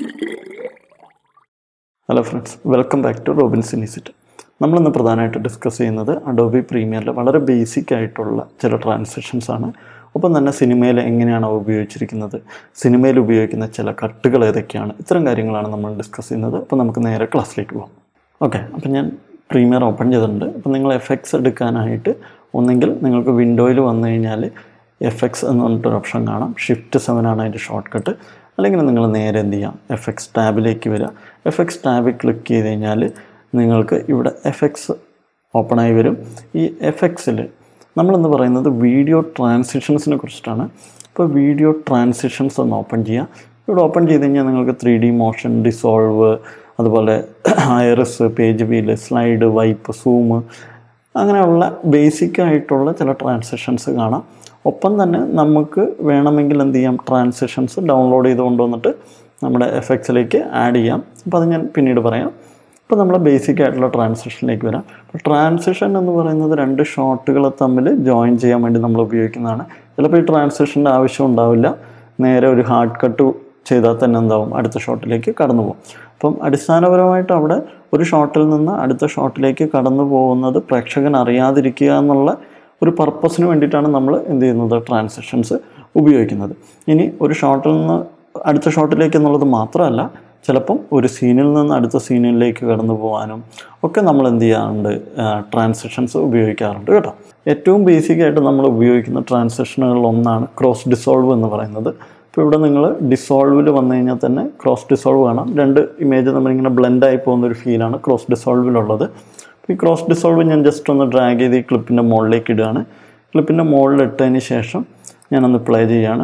Hello friends welcome back to Robin's ഇനിസിറ്റ് നമ്മളിന്ന് പ്രധാനമായിട്ട് ഡിസ്കസ് ചെയ്യുന്നത് അഡോബി പ്രീമിയറിൽ വളരെ ബേസിക് ആയിട്ടുള്ള ചില ട്രാൻസാക്ഷൻസ് ആണ് ഒപ്പം തന്നെ സിനിമയിൽ എങ്ങനെയാണ് അവ ഉപയോഗിച്ചിരിക്കുന്നത് സിനിമയിൽ ഉപയോഗിക്കുന്ന ചില കട്ടുകൾ ഏതൊക്കെയാണ് ഇത്തരം കാര്യങ്ങളാണ് നമ്മൾ ഡിസ്കസ് ചെയ്യുന്നത് അപ്പോൾ നമുക്ക് നേരെ ക്ലാസ്സിലേക്ക് പോകാം ഓക്കെ അപ്പം ഞാൻ പ്രീമിയർ ഓപ്പൺ ചെയ്തിട്ടുണ്ട് അപ്പം നിങ്ങൾ എഫ് എക്സ് എടുക്കാനായിട്ട് ഒന്നെങ്കിൽ നിങ്ങൾക്ക് വിൻഡോയിൽ വന്നു കഴിഞ്ഞാൽ എഫ് എക്സ് എന്ന് പറഞ്ഞിട്ടൊരു ഓപ്ഷൻ കാണാം ഷിഫ്റ്റ് സെവൻ ആണ് അതിൻ്റെ ഷോർട്ട് കട്ട് അല്ലെങ്കിൽ നിങ്ങൾ നേരെ എന്ത് ചെയ്യാം എഫ് എക്സ് ടാബിലേക്ക് വരിക എഫ് എക്സ് ടാബിൽ ക്ലിക്ക് ചെയ്ത് കഴിഞ്ഞാൽ നിങ്ങൾക്ക് ഇവിടെ എഫ് എക്സ് ഓപ്പണായി വരും ഈ എഫ് എക്സിൽ നമ്മളെന്ന് പറയുന്നത് വീഡിയോ ട്രാൻസിഷൻസിനെ കുറിച്ചിട്ടാണ് ഇപ്പോൾ വീഡിയോ ട്രാൻസിഷൻസ് ഒന്ന് ഓപ്പൺ ചെയ്യുക ഇവിടെ ഓപ്പൺ ചെയ്ത് കഴിഞ്ഞാൽ നിങ്ങൾക്ക് ത്രീ ഡി മോഷൻ ഡിസോൾവ് അതുപോലെ iris page wheel slide wipe zoom അങ്ങനെയുള്ള ബേസിക് ആയിട്ടുള്ള ചില ട്രാൻസാക്ഷൻസ് കാണാം ഒപ്പം തന്നെ നമുക്ക് വേണമെങ്കിൽ എന്ത് ചെയ്യാം ട്രാൻസാക്ഷൻസ് ഡൗൺലോഡ് ചെയ്ത് കൊണ്ടുവന്നിട്ട് നമ്മുടെ എഫ് എക്സിലേക്ക് ആഡ് ചെയ്യാം അപ്പോൾ അത് ഞാൻ പിന്നീട് പറയാം ഇപ്പോൾ നമ്മൾ ബേസിക് ആയിട്ടുള്ള ട്രാൻസാക്ഷനിലേക്ക് വരാം അപ്പോൾ ട്രാൻസാക്ഷൻ എന്ന് പറയുന്നത് രണ്ട് ഷോട്ടുകൾ തമ്മിൽ ജോയിൻ ചെയ്യാൻ വേണ്ടി നമ്മൾ ഉപയോഗിക്കുന്നതാണ് ചിലപ്പോൾ ഈ ട്രാൻസാക്ഷൻ്റെ ആവശ്യം ഉണ്ടാവില്ല നേരെ ഒരു ഹാർഡ് കട്ട് ചെയ്താൽ തന്നെ എന്താവും അടുത്ത ഷോട്ടിലേക്ക് കടന്നു പോകും അപ്പം അടിസ്ഥാനപരമായിട്ട് അവിടെ ഒരു ഷോട്ടിൽ നിന്ന് അടുത്ത ഷോട്ടിലേക്ക് കടന്നു പോകുന്നത് പ്രേക്ഷകൻ അറിയാതിരിക്കുക എന്നുള്ള ഒരു പർപ്പസിന് വേണ്ടിയിട്ടാണ് നമ്മൾ എന്ത് ചെയ്യുന്നത് ട്രാൻസാക്ഷൻസ് ഉപയോഗിക്കുന്നത് ഇനി ഒരു ഷോട്ടിൽ നിന്ന് അടുത്ത ഷോട്ടിലേക്ക് എന്നുള്ളത് മാത്രമല്ല ചിലപ്പം ഒരു സീനിൽ നിന്ന് അടുത്ത സീനിലേക്ക് കടന്നു പോകാനും ഒക്കെ നമ്മൾ എന്ത് ചെയ്യാറുണ്ട് ട്രാൻസാക്ഷൻസ് ഉപയോഗിക്കാറുണ്ട് കേട്ടോ ഏറ്റവും ബേസിക് ആയിട്ട് നമ്മൾ ഉപയോഗിക്കുന്ന ട്രാൻസാക്ഷനുകളിൽ ഒന്നാണ് ക്രോസ് ഡിസോൾവ് എന്ന് പറയുന്നത് ഇപ്പോൾ ഇവിടെ നിങ്ങൾ ഡിസോൾവിൽ വന്നു കഴിഞ്ഞാൽ തന്നെ ക്രോസ് ഡിസോൾവ് കാണാം രണ്ട് ഇമേജ് നമ്മളിങ്ങനെ ബ്ലെൻഡായി പോകുന്ന ഒരു ഫീലാണ് ക്രോസ് ഡിസോൾവിലുള്ളത് ഈ ക്രോസ് ഡിസോൾവ് ഞാൻ ജസ്റ്റ് ഒന്ന് ഡ്രാഗ് ചെയ്ത് ഈ ക്ലിപ്പിൻ്റെ മുകളിലേക്ക് ഇടുകയാണ് ക്ലിപ്പിൻ്റെ മുകളിൽ ഇട്ടതിന് ശേഷം ഞാനൊന്ന് പ്ലേ ചെയ്യാണ്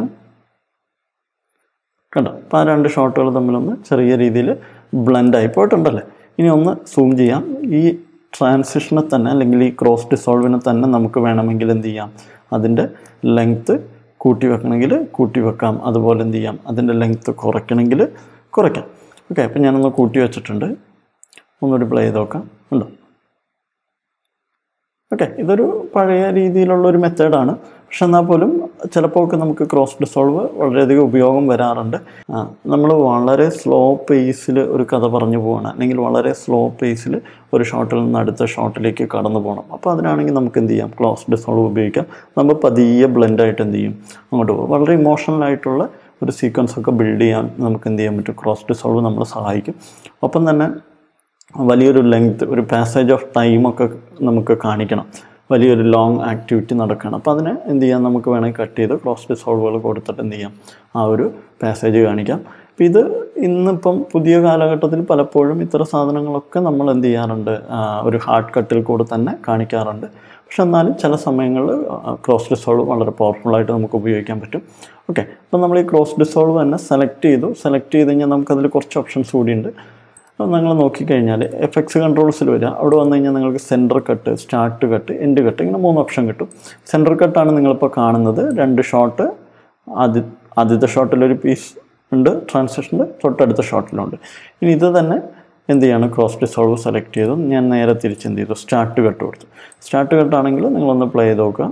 കണ്ടോ അപ്പോൾ ആ രണ്ട് ഷോട്ടുകൾ തമ്മിലൊന്ന് ചെറിയ രീതിയിൽ ബ്ലെൻഡായി പോയിട്ടുണ്ടല്ലേ ഇനി ഒന്ന് സൂം ചെയ്യാം ഈ ട്രാൻസിഷനെ തന്നെ അല്ലെങ്കിൽ ഈ ക്രോസ് ഡിസോൾവിനെ തന്നെ നമുക്ക് വേണമെങ്കിൽ എന്ത് ചെയ്യാം അതിൻ്റെ ലെങ്ത്ത് കൂട്ടി വെക്കണമെങ്കിൽ കൂട്ടി വെക്കാം അതുപോലെ എന്ത് ചെയ്യാം അതിൻ്റെ ലെങ്ത്ത് കുറയ്ക്കണമെങ്കിൽ കുറയ്ക്കാം ഓക്കെ അപ്പം ഞാനൊന്ന് കൂട്ടി വെച്ചിട്ടുണ്ട് ഒന്നുകൂടി പ്ലേ ചെയ്ത് നോക്കാം ഉണ്ടോ ഓക്കെ ഇതൊരു പഴയ രീതിയിലുള്ള ഒരു മെത്തേഡാണ് പക്ഷെ എന്നാൽ പോലും ചിലപ്പോൾ ഒക്കെ നമുക്ക് ക്രോസ് ഡിസോൾവ് വളരെയധികം ഉപയോഗം വരാറുണ്ട് നമ്മൾ വളരെ സ്ലോ പേസിൽ ഒരു കഥ പറഞ്ഞു പോകണം അല്ലെങ്കിൽ വളരെ സ്ലോ പേസിൽ ഒരു ഷോട്ടിൽ നിന്ന് അടുത്ത ഷോട്ടിലേക്ക് കടന്നു പോകണം അപ്പോൾ അതിനാണെങ്കിൽ നമുക്ക് എന്ത് ചെയ്യാം ക്രോസ് ഡിസോൾവ് ഉപയോഗിക്കാം നമ്മൾ പതിയെ ബ്ലെൻഡായിട്ട് എന്ത് ചെയ്യും അങ്ങോട്ട് പോകും വളരെ ഇമോഷണൽ ആയിട്ടുള്ള ഒരു സീക്വൻസ് ഒക്കെ ബിൽഡ് ചെയ്യാൻ നമുക്ക് എന്ത് ചെയ്യാൻ പറ്റും ക്രോസ് ഡിസോൾവ് നമ്മളെ സഹായിക്കും ഒപ്പം തന്നെ വലിയൊരു ലെങ്ത് ഒരു പാസേജ് ഓഫ് ടൈമൊക്കെ നമുക്ക് കാണിക്കണം വലിയൊരു ലോങ് ആക്ടിവിറ്റി നടക്കണം അപ്പോൾ അതിനെ എന്ത് ചെയ്യാം നമുക്ക് വേണമെങ്കിൽ കട്ട് ചെയ്ത് ക്രോസ് ഡിസോൾവുകൾ കൊടുത്തിട്ട് എന്ത് ചെയ്യാം ആ ഒരു പാസേജ് കാണിക്കാം അപ്പം ഇത് ഇന്നിപ്പം പുതിയ കാലഘട്ടത്തിൽ പലപ്പോഴും ഇത്തരം സാധനങ്ങളൊക്കെ നമ്മൾ എന്ത് ചെയ്യാറുണ്ട് ഒരു ഹാർഡ് കട്ടിൽ കൂടെ തന്നെ കാണിക്കാറുണ്ട് പക്ഷെ എന്നാലും ചില സമയങ്ങളിൽ ക്രോസ് ഡിസോൾവ് വളരെ പവർഫുള്ളായിട്ട് നമുക്ക് ഉപയോഗിക്കാൻ പറ്റും ഓക്കെ അപ്പം നമ്മൾ ഈ ക്രോസ് ഡിസോൾവ് തന്നെ സെലക്ട് ചെയ്തു സെലക്ട് ചെയ്ത് കഴിഞ്ഞാൽ നമുക്കതിൽ കുറച്ച് ഓപ്ഷൻസ് കൂടിയുണ്ട് നിങ്ങൾ നോക്കിക്കഴിഞ്ഞാൽ എഫ് എക്സ് കൺട്രോൾസിൽ വരിക അവിടെ വന്നു കഴിഞ്ഞാൽ നിങ്ങൾക്ക് centre cut start cut end cut ഇങ്ങനെ മൂന്ന് ഓപ്ഷൻ കിട്ടും സെൻറ്റർ കട്ടാണ് നിങ്ങളിപ്പോൾ കാണുന്നത് രണ്ട് ഷോട്ട് ആദ്യ ആദ്യത്തെ ഷോട്ടിലൊരു പീസ് ഉണ്ട് ട്രാൻസാക്ഷൻ്റെ തൊട്ടടുത്ത ഷോട്ടിലുണ്ട് ഇനി ഇത് തന്നെ എന്ത് ചെയ്യാണ് ക്രോസ് ഡിസോൾവ് സെലക്ട് ചെയ്തു ഞാൻ നേരെ തിരിച്ച് എന്ത് ചെയ്തു സ്റ്റാർട്ട് കട്ട് കൊടുത്തു സ്റ്റാർട്ട് കട്ടാണെങ്കിൽ നിങ്ങളൊന്ന് പ്ലേ ചെയ്ത് നോക്കുക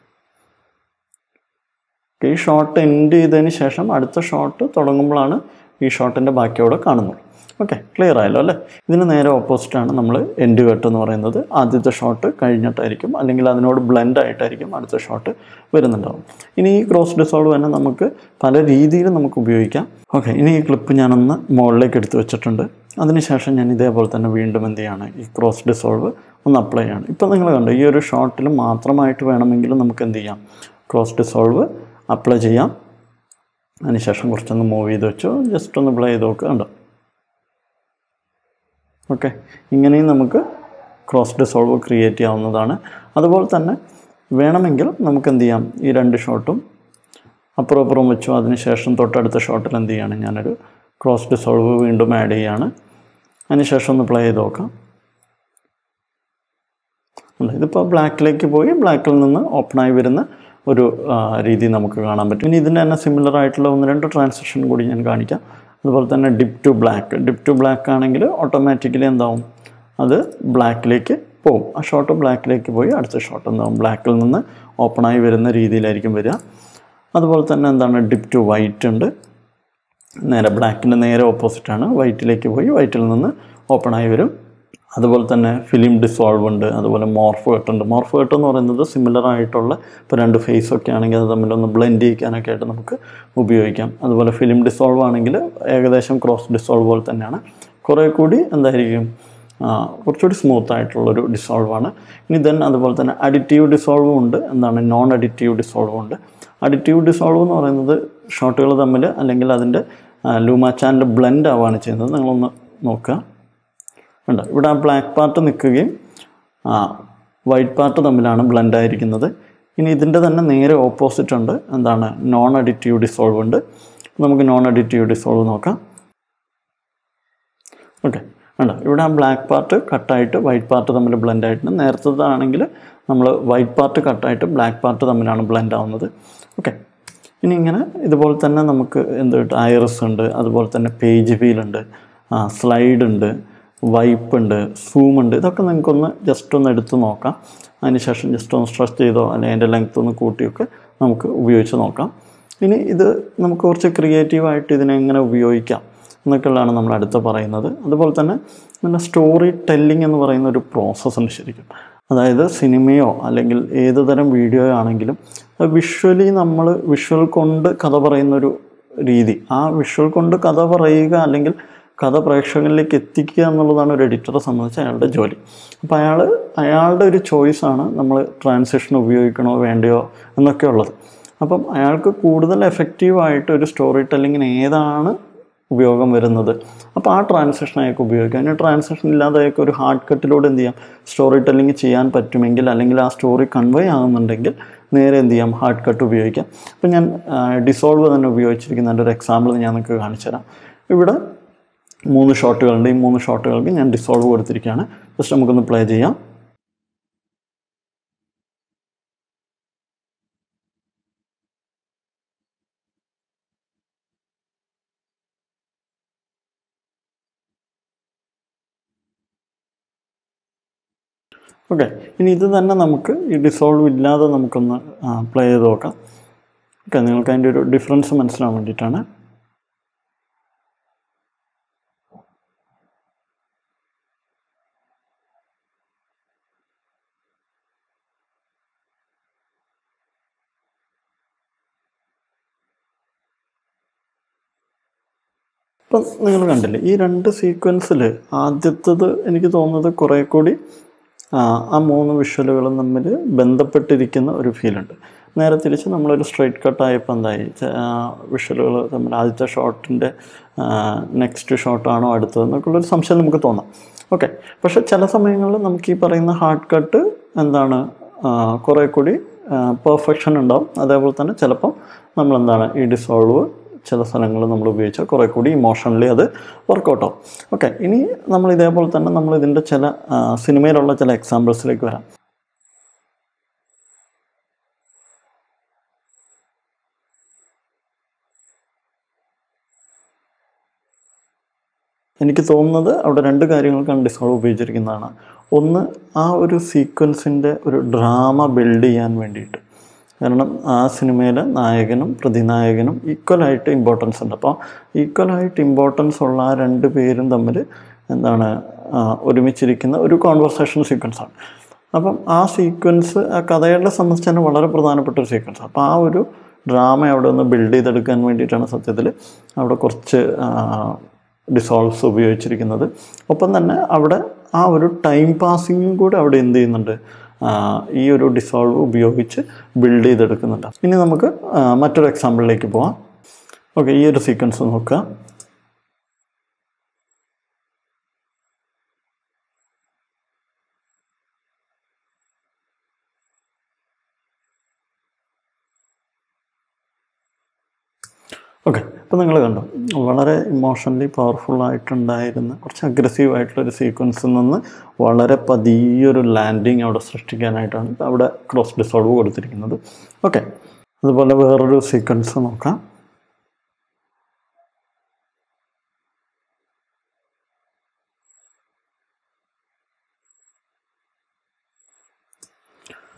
ഈ ഷോട്ട് എൻഡ് ചെയ്തതിന് ശേഷം അടുത്ത ഷോട്ട് തുടങ്ങുമ്പോഴാണ് ഈ ഷോട്ടിൻ്റെ ബാക്കിയോടെ കാണുന്നത് ഓക്കെ ക്ലിയർ ആയല്ലോ അല്ലേ ഇതിന് നേരെ ഓപ്പോസിറ്റാണ് നമ്മൾ എൻഡ് കട്ട് എന്ന് പറയുന്നത് ആദ്യത്തെ ഷോട്ട് കഴിഞ്ഞിട്ടായിരിക്കും അല്ലെങ്കിൽ അതിനോട് ബ്ലെൻഡ് ആയിട്ടായിരിക്കും അടുത്ത ഷോട്ട് വരുന്നുണ്ടാവും ഇനി ഈ ക്രോസ് ഡിസോൾവ് തന്നെ നമുക്ക് പല രീതിയിൽ നമുക്ക് ഉപയോഗിക്കാം ഓക്കെ ഇനി ഈ ക്ലിപ്പ് ഞാനൊന്ന് മുകളിലേക്ക് എടുത്ത് വെച്ചിട്ടുണ്ട് അതിനുശേഷം ഞാൻ ഇതേപോലെ തന്നെ വീണ്ടും എന്ത് ചെയ്യാണ് ഈ ക്രോസ് ഡിസോൾവ് ഒന്ന് അപ്ലൈ ചെയ്യാണ് ഇപ്പം നിങ്ങൾ കണ്ടു ഈ ഒരു ഷോട്ടിൽ മാത്രമായിട്ട് വേണമെങ്കിൽ നമുക്ക് എന്ത് ചെയ്യാം ക്രോസ് ഡിസോൾവ് അപ്ലൈ ചെയ്യാം അതിനുശേഷം കുറച്ചൊന്ന് മൂവ് ചെയ്ത് വെച്ചു ജസ്റ്റ് ഒന്ന് പ്ലേ ചെയ്ത് നോക്കുക കണ്ടോ ഓക്കെ ഇങ്ങനെയും നമുക്ക് ക്രോസ് ഡിസോൾവ് ക്രിയേറ്റ് ചെയ്യാവുന്നതാണ് അതുപോലെ തന്നെ വേണമെങ്കിൽ നമുക്ക് എന്ത് ചെയ്യാം ഈ രണ്ട് ഷോട്ടും അപ്പുറം അപ്പുറം വെച്ചു അതിനുശേഷം തൊട്ടടുത്ത ഷോട്ടിൽ എന്ത് ചെയ്യാണ് ഞാനൊരു ക്രോസ് ഡിസോൾവ് വീണ്ടും ആഡ് ചെയ്യാണ് അതിനുശേഷം ഒന്ന് പ്ലേ ചെയ്ത് നോക്കാം ഇതിപ്പോൾ ബ്ലാക്കിലേക്ക് പോയി ബ്ലാക്കിൽ നിന്ന് ഓപ്പണായി വരുന്ന ഒരു രീതി നമുക്ക് കാണാൻ പറ്റും ഇനി ഇതിൻ്റെ തന്നെ സിമിലർ ആയിട്ടുള്ള ഒന്ന് രണ്ട് ട്രാൻസാക്ഷൻ കൂടി ഞാൻ കാണിക്കാം അതുപോലെ തന്നെ dip to black dip to black ആണെങ്കിൽ ഓട്ടോമാറ്റിക്കലി എന്താവും അത് ബ്ലാക്കിലേക്ക് പോകും ആ ഷോട്ട് ബ്ലാക്കിലേക്ക് പോയി അടുത്ത ഷോട്ട് എന്താവും ബ്ലാക്കിൽ നിന്ന് ഓപ്പണായി വരുന്ന രീതിയിലായിരിക്കും വരിക അതുപോലെ തന്നെ എന്താണ് ഡിപ്പ് ടു വൈറ്റ് ഉണ്ട് നേരെ ബ്ലാക്കിൻ്റെ നേരെ ഓപ്പോസിറ്റാണ് വൈറ്റിലേക്ക് പോയി വൈറ്റിൽ നിന്ന് ഓപ്പണായി വരും അതുപോലെ തന്നെ ഫിലിം ഡിസോൾവ് ഉണ്ട് അതുപോലെ മോർഫ് കട്ട് ഉണ്ട് മോർഫ് കട്ട് എന്ന് പറയുന്നത് സിമിലർ ആയിട്ടുള്ള ഇപ്പോൾ രണ്ട് ഫേസ് ഒക്കെ ആണെങ്കിൽ അത് തമ്മിലൊന്ന് ബ്ലെൻഡ് ചെയ്യിക്കാനൊക്കെ ആയിട്ട് നമുക്ക് ഉപയോഗിക്കാം അതുപോലെ ഫിലിം ഡിസോൾവ് ആണെങ്കിൽ ഏകദേശം ക്രോസ് ഡിസോൾവ് പോലെ തന്നെയാണ് കുറേ കൂടി എന്തായിരിക്കും ആ, കുറച്ചുകൂടി സ്മൂത്ത് ആയിട്ടുള്ളൊരു ഡിസോൾവ് ആണ് ഇനി ദെൻ അതുപോലെ തന്നെ അഡിറ്റീവ് ഡിസോൾവും ഉണ്ട് എന്താണ് നോൺ അഡിറ്റീവ് ഡിസോൾവും ഉണ്ട് അഡിറ്റീവ് ഡിസോൾവ് എന്ന് പറയുന്നത് ഷോട്ടുകൾ തമ്മിൽ അല്ലെങ്കിൽ അതിൻ്റെ ലൂമ ചാനൽ ബ്ലെൻഡ് ആവുകയാണ് ചെയ്യുന്നത് നിങ്ങളൊന്ന് നോക്കുക ഉണ്ട് ഇവിടെ ആ ബ്ലാക്ക് പാർട്ട് നിൽക്കുകയും വൈറ്റ് പാർട്ട് തമ്മിലാണ് ബ്ലെൻഡ് ആയിരിക്കുന്നത് ഇനി ഇതിൻ്റെ തന്നെ നേരെ ഓപ്പോസിറ്റ് ഉണ്ട് എന്താണ് നോൺ അഡിറ്റീവ് ഡിസോൾവ് ഉണ്ട് നമുക്ക് നോൺ അഡിറ്റീവ് ഡിസോൾവ് നോക്കാം ഓക്കെ ഉണ്ട് ഇവിടെ ആ ബ്ലാക്ക് പാർട്ട് കട്ടായിട്ട് വൈറ്റ് പാർട്ട് തമ്മിൽ ബ്ലെൻഡ് ആയിട്ടുണ്ട് നേരത്തേതാണെങ്കിൽ നമ്മൾ വൈറ്റ് പാർട്ട് കട്ടായിട്ട് ബ്ലാക്ക് പാർട്ട് തമ്മിലാണ് ബ്ലെൻഡ് ആവുന്നത് ഓക്കെ ഇനി ഇങ്ങനെ ഇതുപോലെ തന്നെ നമുക്ക് എന്ത് കിട്ടും ഐറസ് ഉണ്ട് അതുപോലെ തന്നെ പേജ് വീൽ ഉണ്ട് സ്ലൈഡ് ഉണ്ട് വൈപ്പ് ഉണ്ട് സൂം ഉണ്ട് ഇതൊക്കെ നിങ്ങൾക്കൊന്ന് ജസ്റ്റ് ഒന്ന് എടുത്ത് നോക്കാം അതിനുശേഷം ജസ്റ്റ് ഒന്ന് സ്ട്രെച്ച് ചെയ്തോ അല്ലെങ്കിൽ അതിൻ്റെ ലെങ്ത് ഒന്ന് കൂട്ടിയൊക്കെ നമുക്ക് ഉപയോഗിച്ച് നോക്കാം ഇനി ഇത് നമുക്ക് കുറച്ച് ക്രിയേറ്റീവായിട്ട് ഇതിനെ എങ്ങനെ ഉപയോഗിക്കാം എന്നൊക്കെയുള്ളതാണ് നമ്മൾ അടുത്ത് പറയുന്നത് അതുപോലെ തന്നെ പിന്നെ സ്റ്റോറി ടെല്ലിംഗ് എന്ന് പറയുന്ന ഒരു പ്രോസസ്സുണ്ട് ശരിക്കും അതായത് സിനിമയോ അല്ലെങ്കിൽ ഏത് തരം വീഡിയോയോ ആണെങ്കിലും വിഷ്വലി നമ്മൾ വിഷ്വൽ കൊണ്ട് കഥ പറയുന്നൊരു രീതി ആ വിഷ്വൽ കൊണ്ട് കഥ പറയുക അല്ലെങ്കിൽ കഥ പ്രേക്ഷകരിലേക്ക് എത്തിക്കുക എന്നുള്ളതാണ് ഒരു എഡിറ്ററെ സംബന്ധിച്ച് അയാളുടെ ജോലി അപ്പോൾ അയാൾ അയാളുടെ ഒരു ചോയ്സാണ് നമ്മൾ ട്രാൻസിഷൻ ഉപയോഗിക്കണോ വേണ്ടയോ എന്നൊക്കെ ഉള്ളത് അപ്പം അയാൾക്ക് കൂടുതൽ എഫക്റ്റീവായിട്ട് ഒരു സ്റ്റോറി ടെല്ലിങ്ങിന് ഏതാണ് ഉപയോഗം വരുന്നത് അപ്പോൾ ആ ട്രാൻസാക്ഷൻ അയാൾക്ക് ഉപയോഗിക്കാം അതിന് ട്രാൻസാക്ഷൻ ഇല്ലാതെ അയാൾക്ക് ഒരു ഹാർഡ് കട്ടിലൂടെ എന്ത് ചെയ്യാം സ്റ്റോറി ടെല്ലിങ് ചെയ്യാൻ പറ്റുമെങ്കിൽ അല്ലെങ്കിൽ ആ സ്റ്റോറി കൺവേ ആകുന്നുണ്ടെങ്കിൽ നേരെ എന്ത് ചെയ്യാം ഹാർഡ് കട്ട് ഉപയോഗിക്കാം അപ്പോൾ ഞാൻ ഡിസോൾവ് തന്നെ ഉപയോഗിച്ചിരിക്കുന്ന എൻ്റെ ഒരു എക്സാമ്പിൾ ഞാൻ നിങ്ങൾക്ക് കാണിച്ചു തരാം ഇവിടെ മൂന്ന് ഷോട്ടുകളുണ്ട് ഈ മൂന്ന് ഷോട്ടുകൾക്ക് ഞാൻ ഡിസോൾവ് കൊടുത്തിരിക്കുകയാണ് ജസ്റ്റ് നമുക്കൊന്ന് പ്ലേ ചെയ്യാം ഓക്കെ ഇനി ഇത് തന്നെ നമുക്ക് ഈ ഡിസോൾവ് ഇല്ലാതെ നമുക്കൊന്ന് പ്ലേ ചെയ്ത് നോക്കാം ഓക്കെ നിങ്ങൾക്ക് അതിൻ്റെ ഒരു ഡിഫറൻസ് മനസ്സിലാവാൻ വേണ്ടിയിട്ടാണ് ഇപ്പം നിങ്ങൾ കണ്ടില്ലേ ഈ രണ്ട് സീക്വൻസിൽ ആദ്യത്തത് എനിക്ക് തോന്നുന്നത് കുറേ കൂടി ആ, ആ മൂന്ന് വിഷ്വലുകളും തമ്മിൽ ബന്ധപ്പെട്ടിരിക്കുന്ന ഒരു ഫീലുണ്ട് നേരെ തിരിച്ച് നമ്മളൊരു സ്ട്രൈറ്റ് കട്ട് ആയപ്പോൾ എന്തായി വിഷ്വലുകൾ തമ്മിൽ ആദ്യത്തെ ഷോട്ടിൻ്റെ നെക്സ്റ്റ് ഷോട്ടാണോ അടുത്തതെന്നൊക്കെയുള്ളൊരു സംശയം നമുക്ക് തോന്നാം ഓക്കെ പക്ഷെ ചില സമയങ്ങളിൽ നമുക്ക് ഈ പറയുന്ന ഹാർഡ് കട്ട് എന്താണ് ആ, കുറേ കൂടി പെർഫെക്ഷൻ ഉണ്ടാവും അതേപോലെ തന്നെ ചിലപ്പം നമ്മളെന്താണ് ഈ ഡിസോൾവ് ചില സ്ഥലങ്ങളിൽ നമ്മൾ ഉപയോഗിച്ചാൽ കുറേ കൂടി ഇമോഷണലി അത് വർക്കൗട്ട് ആവും ഓക്കെ ഇനി നമ്മൾ ഇതേപോലെ തന്നെ നമ്മൾ ഇതിൻ്റെ ചില ആ, സിനിമയിലുള്ള ചില എക്സാമ്പിൾസിലേക്ക് വരാം എനിക്ക് തോന്നുന്നത് അവിടെ രണ്ട് കാര്യങ്ങൾക്കാണ് ഡിസോൾവ് ഉപയോഗിച്ചിരിക്കുന്നതാണ് ഒന്ന് ആ ഒരു സീക്വൻസിൻ്റെ ഒരു ഡ്രാമ ബിൽഡ് ചെയ്യാൻ വേണ്ടിയിട്ട് കാരണം ആ സിനിമയിലെ നായകനും പ്രതിനായകനും ഈക്വലായിട്ട് ഇമ്പോർട്ടൻസ് ഉണ്ട് അപ്പോൾ ഈക്വലായിട്ട് ഇമ്പോർട്ടൻസ് ഉള്ള ആ രണ്ട് പേരും തമ്മിൽ എന്താണ് ആ, ഒരുമിച്ചിരിക്കുന്ന ഒരു കോൺവെർസേഷൻ സീക്വൻസാണ് അപ്പം ആ സീക്വൻസ് ആ കഥയുടെ സംബന്ധിച്ച് തന്നെ വളരെ പ്രധാനപ്പെട്ട ഒരു സീക്വൻസ് അപ്പോൾ ആ ഒരു ഡ്രാമ അവിടെ ഒന്ന് ബിൽഡ് ചെയ്തെടുക്കാൻ വേണ്ടിയിട്ടാണ് സത്യത്തിൽ അവിടെ കുറച്ച് ഡിസോൾവ്സ് ഉപയോഗിച്ചിരിക്കുന്നത് ഒപ്പം തന്നെ അവിടെ ആ ഒരു ടൈം പാസിങ്ങും കൂടെ അവിടെ എന്ത് ചെയ്യുന്നുണ്ട് ആ, ഈ ഒരു ഡിസോൾവ് ഉപയോഗിച്ച് ബിൽഡ് ചെയ്തെടുക്കുന്നുണ്ട് ഇനി നമുക്ക് ആ, മറ്റൊരു എക്സാമ്പിളിലേക്ക് പോവാം ഓക്കെ ഈ ഒരു സീക്വൻസ് നോക്കുക ഓക്കെ അപ്പോൾ നിങ്ങൾ കണ്ടു വളരെ ഇമോഷണലി പവർഫുൾ ആയിട്ടുണ്ടായിരുന്ന കുറച്ച് അഗ്രസീവ് ആയിട്ടുള്ള ഒരു സീക്വൻസിൽ നിന്ന് വളരെ പതിയൊരു ലാൻഡിങ് അവിടെ സൃഷ്ടിക്കാനായിട്ടാണ് അവിടെ ക്രോസ് ഡിസോൾവ് കൊടുത്തിരിക്കുന്നത് ഓക്കെ അതുപോലെ വേറൊരു സീക്വൻസ് നോക്കാം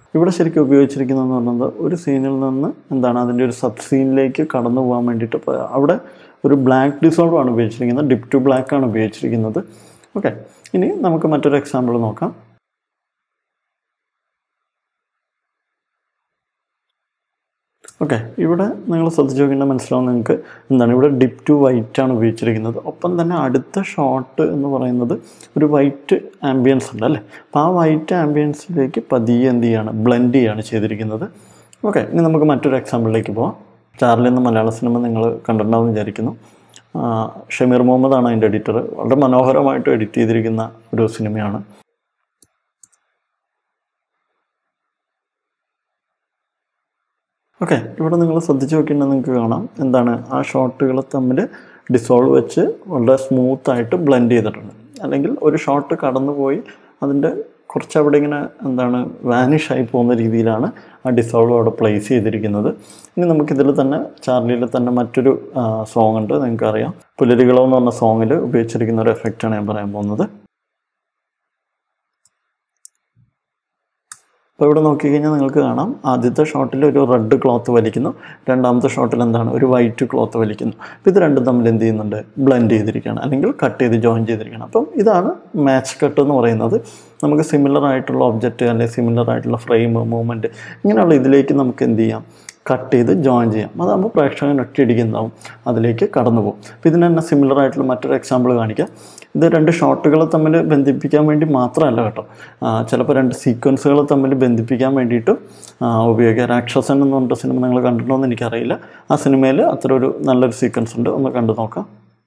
ഇവിടെ ശരിക്കും ഉപയോഗിച്ചിരിക്കുന്നതെന്ന് പറയുന്നത് ഒരു സീനിൽ നിന്ന് എന്താണ് അതിൻ്റെ ഒരു സബ് സീനിലേക്ക് കടന്നു പോകാൻ വേണ്ടിയിട്ട് ഇപ്പോൾ അവിടെ ഒരു ബ്ലാക്ക് ഡിസോൾവ് ആണ് ഉപയോഗിച്ചിരിക്കുന്നത് ഡിപ് ടു ബ്ലാക്ക് ആണ് ഉപയോഗിച്ചിരിക്കുന്നത് ഓക്കെ ഇനി നമുക്ക് മറ്റൊരു എക്സാമ്പിൾ നോക്കാം ഓക്കെ ഇവിടെ നിങ്ങൾ ശ്രദ്ധിച്ച് നോക്കിയാൽ മനസ്സിലാവും നിങ്ങൾക്ക് എന്താണ് ഇവിടെ ഡിപ് ടു വൈറ്റ് ആണ് ഉപയോഗിച്ചിരിക്കുന്നത് ഒപ്പം തന്നെ അടുത്ത ഷോട്ട് എന്ന് പറയുന്നത് ഒരു വൈറ്റ് ആംബിയൻസ് ഉണ്ട് അല്ലേ അപ്പോൾ ആ വൈറ്റ് ആംബിയൻസിലേക്ക് പതിയെ എന്ത് ചെയ്യാണ് ബ്ലെൻഡ് ചെയ്യാണ് ചെയ്തിരിക്കുന്നത് ഓക്കെ ഇനി നമുക്ക് മറ്റൊരു എക്സാമ്പിളിലേക്ക് പോവാം ചാർലി എന്ന മലയാള സിനിമ നിങ്ങൾ കണ്ടിട്ടുണ്ടാവും വിചാരിക്കുന്നു ആ, ഷമീർ മുഹമ്മദ് ആണ് അതിൻ്റെ എഡിറ്റർ വളരെ മനോഹരമായിട്ട് എഡിറ്റ് ചെയ്തിരിക്കുന്ന ഒരു സിനിമയാണ് ഓക്കെ ഇവിടെ നിങ്ങൾ ശ്രദ്ധിച്ച് നോക്കിയിട്ടുണ്ടെങ്കിൽ നിങ്ങൾക്ക് കാണാം എന്താണ് ആ ഷോട്ടുകൾ തമ്മിൽ ഡിസോൾവ് വെച്ച് വളരെ സ്മൂത്തായിട്ട് ബ്ലെൻഡ് ചെയ്തിട്ടുണ്ട് അല്ലെങ്കിൽ ഒരു ഷോട്ട് കടന്നുപോയി അതിൻ്റെ കുറച്ച് അവിടെ ഇങ്ങനെ എന്താണ് വാനിഷ് ആയി പോകുന്ന രീതിയിലാണ് ആ ഡിസോൾവ് അവിടെ പ്ലേസ് ചെയ്തിരിക്കുന്നത് ഇനി നമുക്കിതിൽ തന്നെ ചാർലിയിൽ തന്നെ മറ്റൊരു സോങ് ഉണ്ട് നിങ്ങൾക്കറിയാം പുലരികളോ എന്ന് പറഞ്ഞ സോങ്ങിൽ ഉപയോഗിച്ചിരിക്കുന്ന ഒരു എഫക്റ്റാണ് ഞാൻ പറയാൻ പോകുന്നത് അപ്പോൾ ഇവിടെ നോക്കിക്കഴിഞ്ഞാൽ നിങ്ങൾക്ക് കാണാം ആദ്യത്തെ ഷോട്ടിൽ ഒരു റെഡ് ക്ലോത്ത് വലിക്കുന്നു രണ്ടാമത്തെ ഷോട്ടിൽ എന്താണ് ഒരു വൈറ്റ് ക്ലോത്ത് വലിക്കുന്നു അപ്പോൾ ഇത് രണ്ടും തമ്മിൽ എന്ത് ചെയ്യുന്നുണ്ട് ബ്ലെൻഡ് ചെയ്തിരിക്കുകയാണ് അല്ലെങ്കിൽ കട്ട് ചെയ്ത് ജോയിൻ ചെയ്തിരിക്കുകയാണ് അപ്പം ഇതാണ് മാച്ച് കട്ട് എന്ന് പറയുന്നത് നമുക്ക് സിമിലർ ആയിട്ടുള്ള ഒബ്ജക്റ്റ് അല്ലെങ്കിൽ സിമിലർ ആയിട്ടുള്ള ഫ്രെയിം മൂവ്മെൻറ്റ് ഇങ്ങനെയുള്ള ഇതിലേക്ക് നമുക്ക് എന്ത് ചെയ്യാം കട്ട് ചെയ്ത് ജോയിൻ ചെയ്യാം അതാകുമ്പോൾ പ്രേക്ഷകൻ ഒറ്റയടിക്കുന്നുണ്ടാവും അതിലേക്ക് കടന്നു പോകും അപ്പോൾ ഇതിന് തന്നെ സിമിലർ ആയിട്ടുള്ള മറ്റൊരു എക്സാമ്പിൾ കാണിക്കാം ഇത് രണ്ട് ഷോട്ടുകൾ തമ്മിൽ ബന്ധിപ്പിക്കാൻ വേണ്ടി മാത്രമല്ല കേട്ടോ ആ, ചിലപ്പോൾ രണ്ട് സീക്വൻസുകൾ തമ്മിൽ ബന്ധിപ്പിക്കാൻ വേണ്ടിയിട്ട് ഉപയോഗിക്കുക രാക്ഷസൻ എന്ന് പറഞ്ഞ സിനിമ നിങ്ങൾ കണ്ടിട്ടുണ്ടോ എന്ന് എനിക്കറിയില്ല ആ സിനിമയിൽ അത്ര ഒരു നല്ലൊരു സീക്വൻസ് ഉണ്ട് ഒന്ന് കണ്ടു നോക്കാം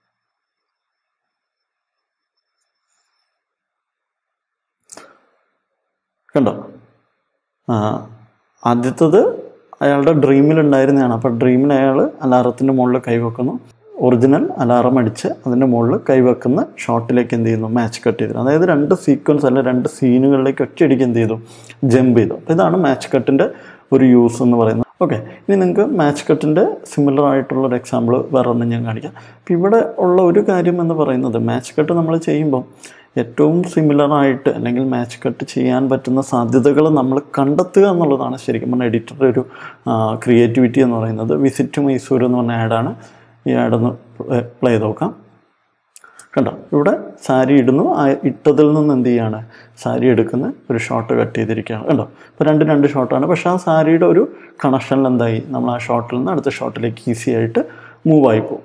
കണ്ടോ ആ, ആദ്യത്തത് അയാളുടെ ഡ്രീമിൽ ഉണ്ടായിരുന്നതാണ് അപ്പോൾ ഡ്രീമിൽ അയാൾ അലാറത്തിൻ്റെ മുകളിൽ കൈവെക്കുന്നു ഒറിജിനൽ അലാറം അടിച്ച് അതിൻ്റെ മുകളിൽ കൈവെക്കുന്ന ഷോട്ടിലേക്ക് എന്ത് ചെയ്യുന്നു മാച്ച് കട്ട് ചെയ്തു അതായത് രണ്ട് സീക്വൻസ് അല്ല രണ്ട് സീനുകളിലേക്ക് ഒറ്റയടിക്ക് എന്ത് ചെയ്തു ജമ്പ് ചെയ്തു അപ്പോൾ ഇതാണ് മാച്ച് കട്ടിൻ്റെ ഒരു യൂസ് എന്ന് പറയുന്നത് ഓക്കെ ഇനി നിങ്ങൾക്ക് മാച്ച് കട്ടിൻ്റെ സിമിലർ ആയിട്ടുള്ള ഒരു എക്സാമ്പിൾ വേറെ ഒന്നും ഞാൻ കാണിക്കാം അപ്പോൾ ഇവിടെ ഉള്ള ഒരു കാര്യം എന്ന് പറയുന്നത് മാച്ച് കട്ട് നമ്മൾ ചെയ്യുമ്പോൾ ഏറ്റവും സിമിലർ ആയിട്ട് അല്ലെങ്കിൽ മാച്ച് കട്ട് ചെയ്യാൻ പറ്റുന്ന സാധ്യതകൾ നമ്മൾ കണ്ടെത്തുക എന്നുള്ളതാണ് ശരിക്കും പറഞ്ഞാൽ എഡിറ്ററുടെ ഒരു ക്രിയേറ്റിവിറ്റി എന്ന് പറയുന്നത് വിസിറ്റ് മൈസൂർ എന്ന് പറഞ്ഞ ആഡാണ് ഈ ആഡൊന്ന് പ്ലേ ചെയ്ത് നോക്കാം കണ്ടോ ഇവിടെ സാരി ഇടുന്നു ആ ഇട്ടതിൽ നിന്ന് എന്ത് ചെയ്യാണ് സാരി എടുക്കുന്ന ഒരു ഷോട്ട് കട്ട് ചെയ്തിരിക്കുകയാണ് കണ്ടോ ഇപ്പോൾ രണ്ട് രണ്ട് ഷോട്ടാണ് പക്ഷേ ആ സാരിയുടെ ഒരു കണക്ഷനിൽ എന്തായി നമ്മൾ ആ ഷോട്ടിൽ നിന്ന് അടുത്ത ഷോട്ടിലേക്ക് ഈസി ആയിട്ട് മൂവ് ആയി പോകും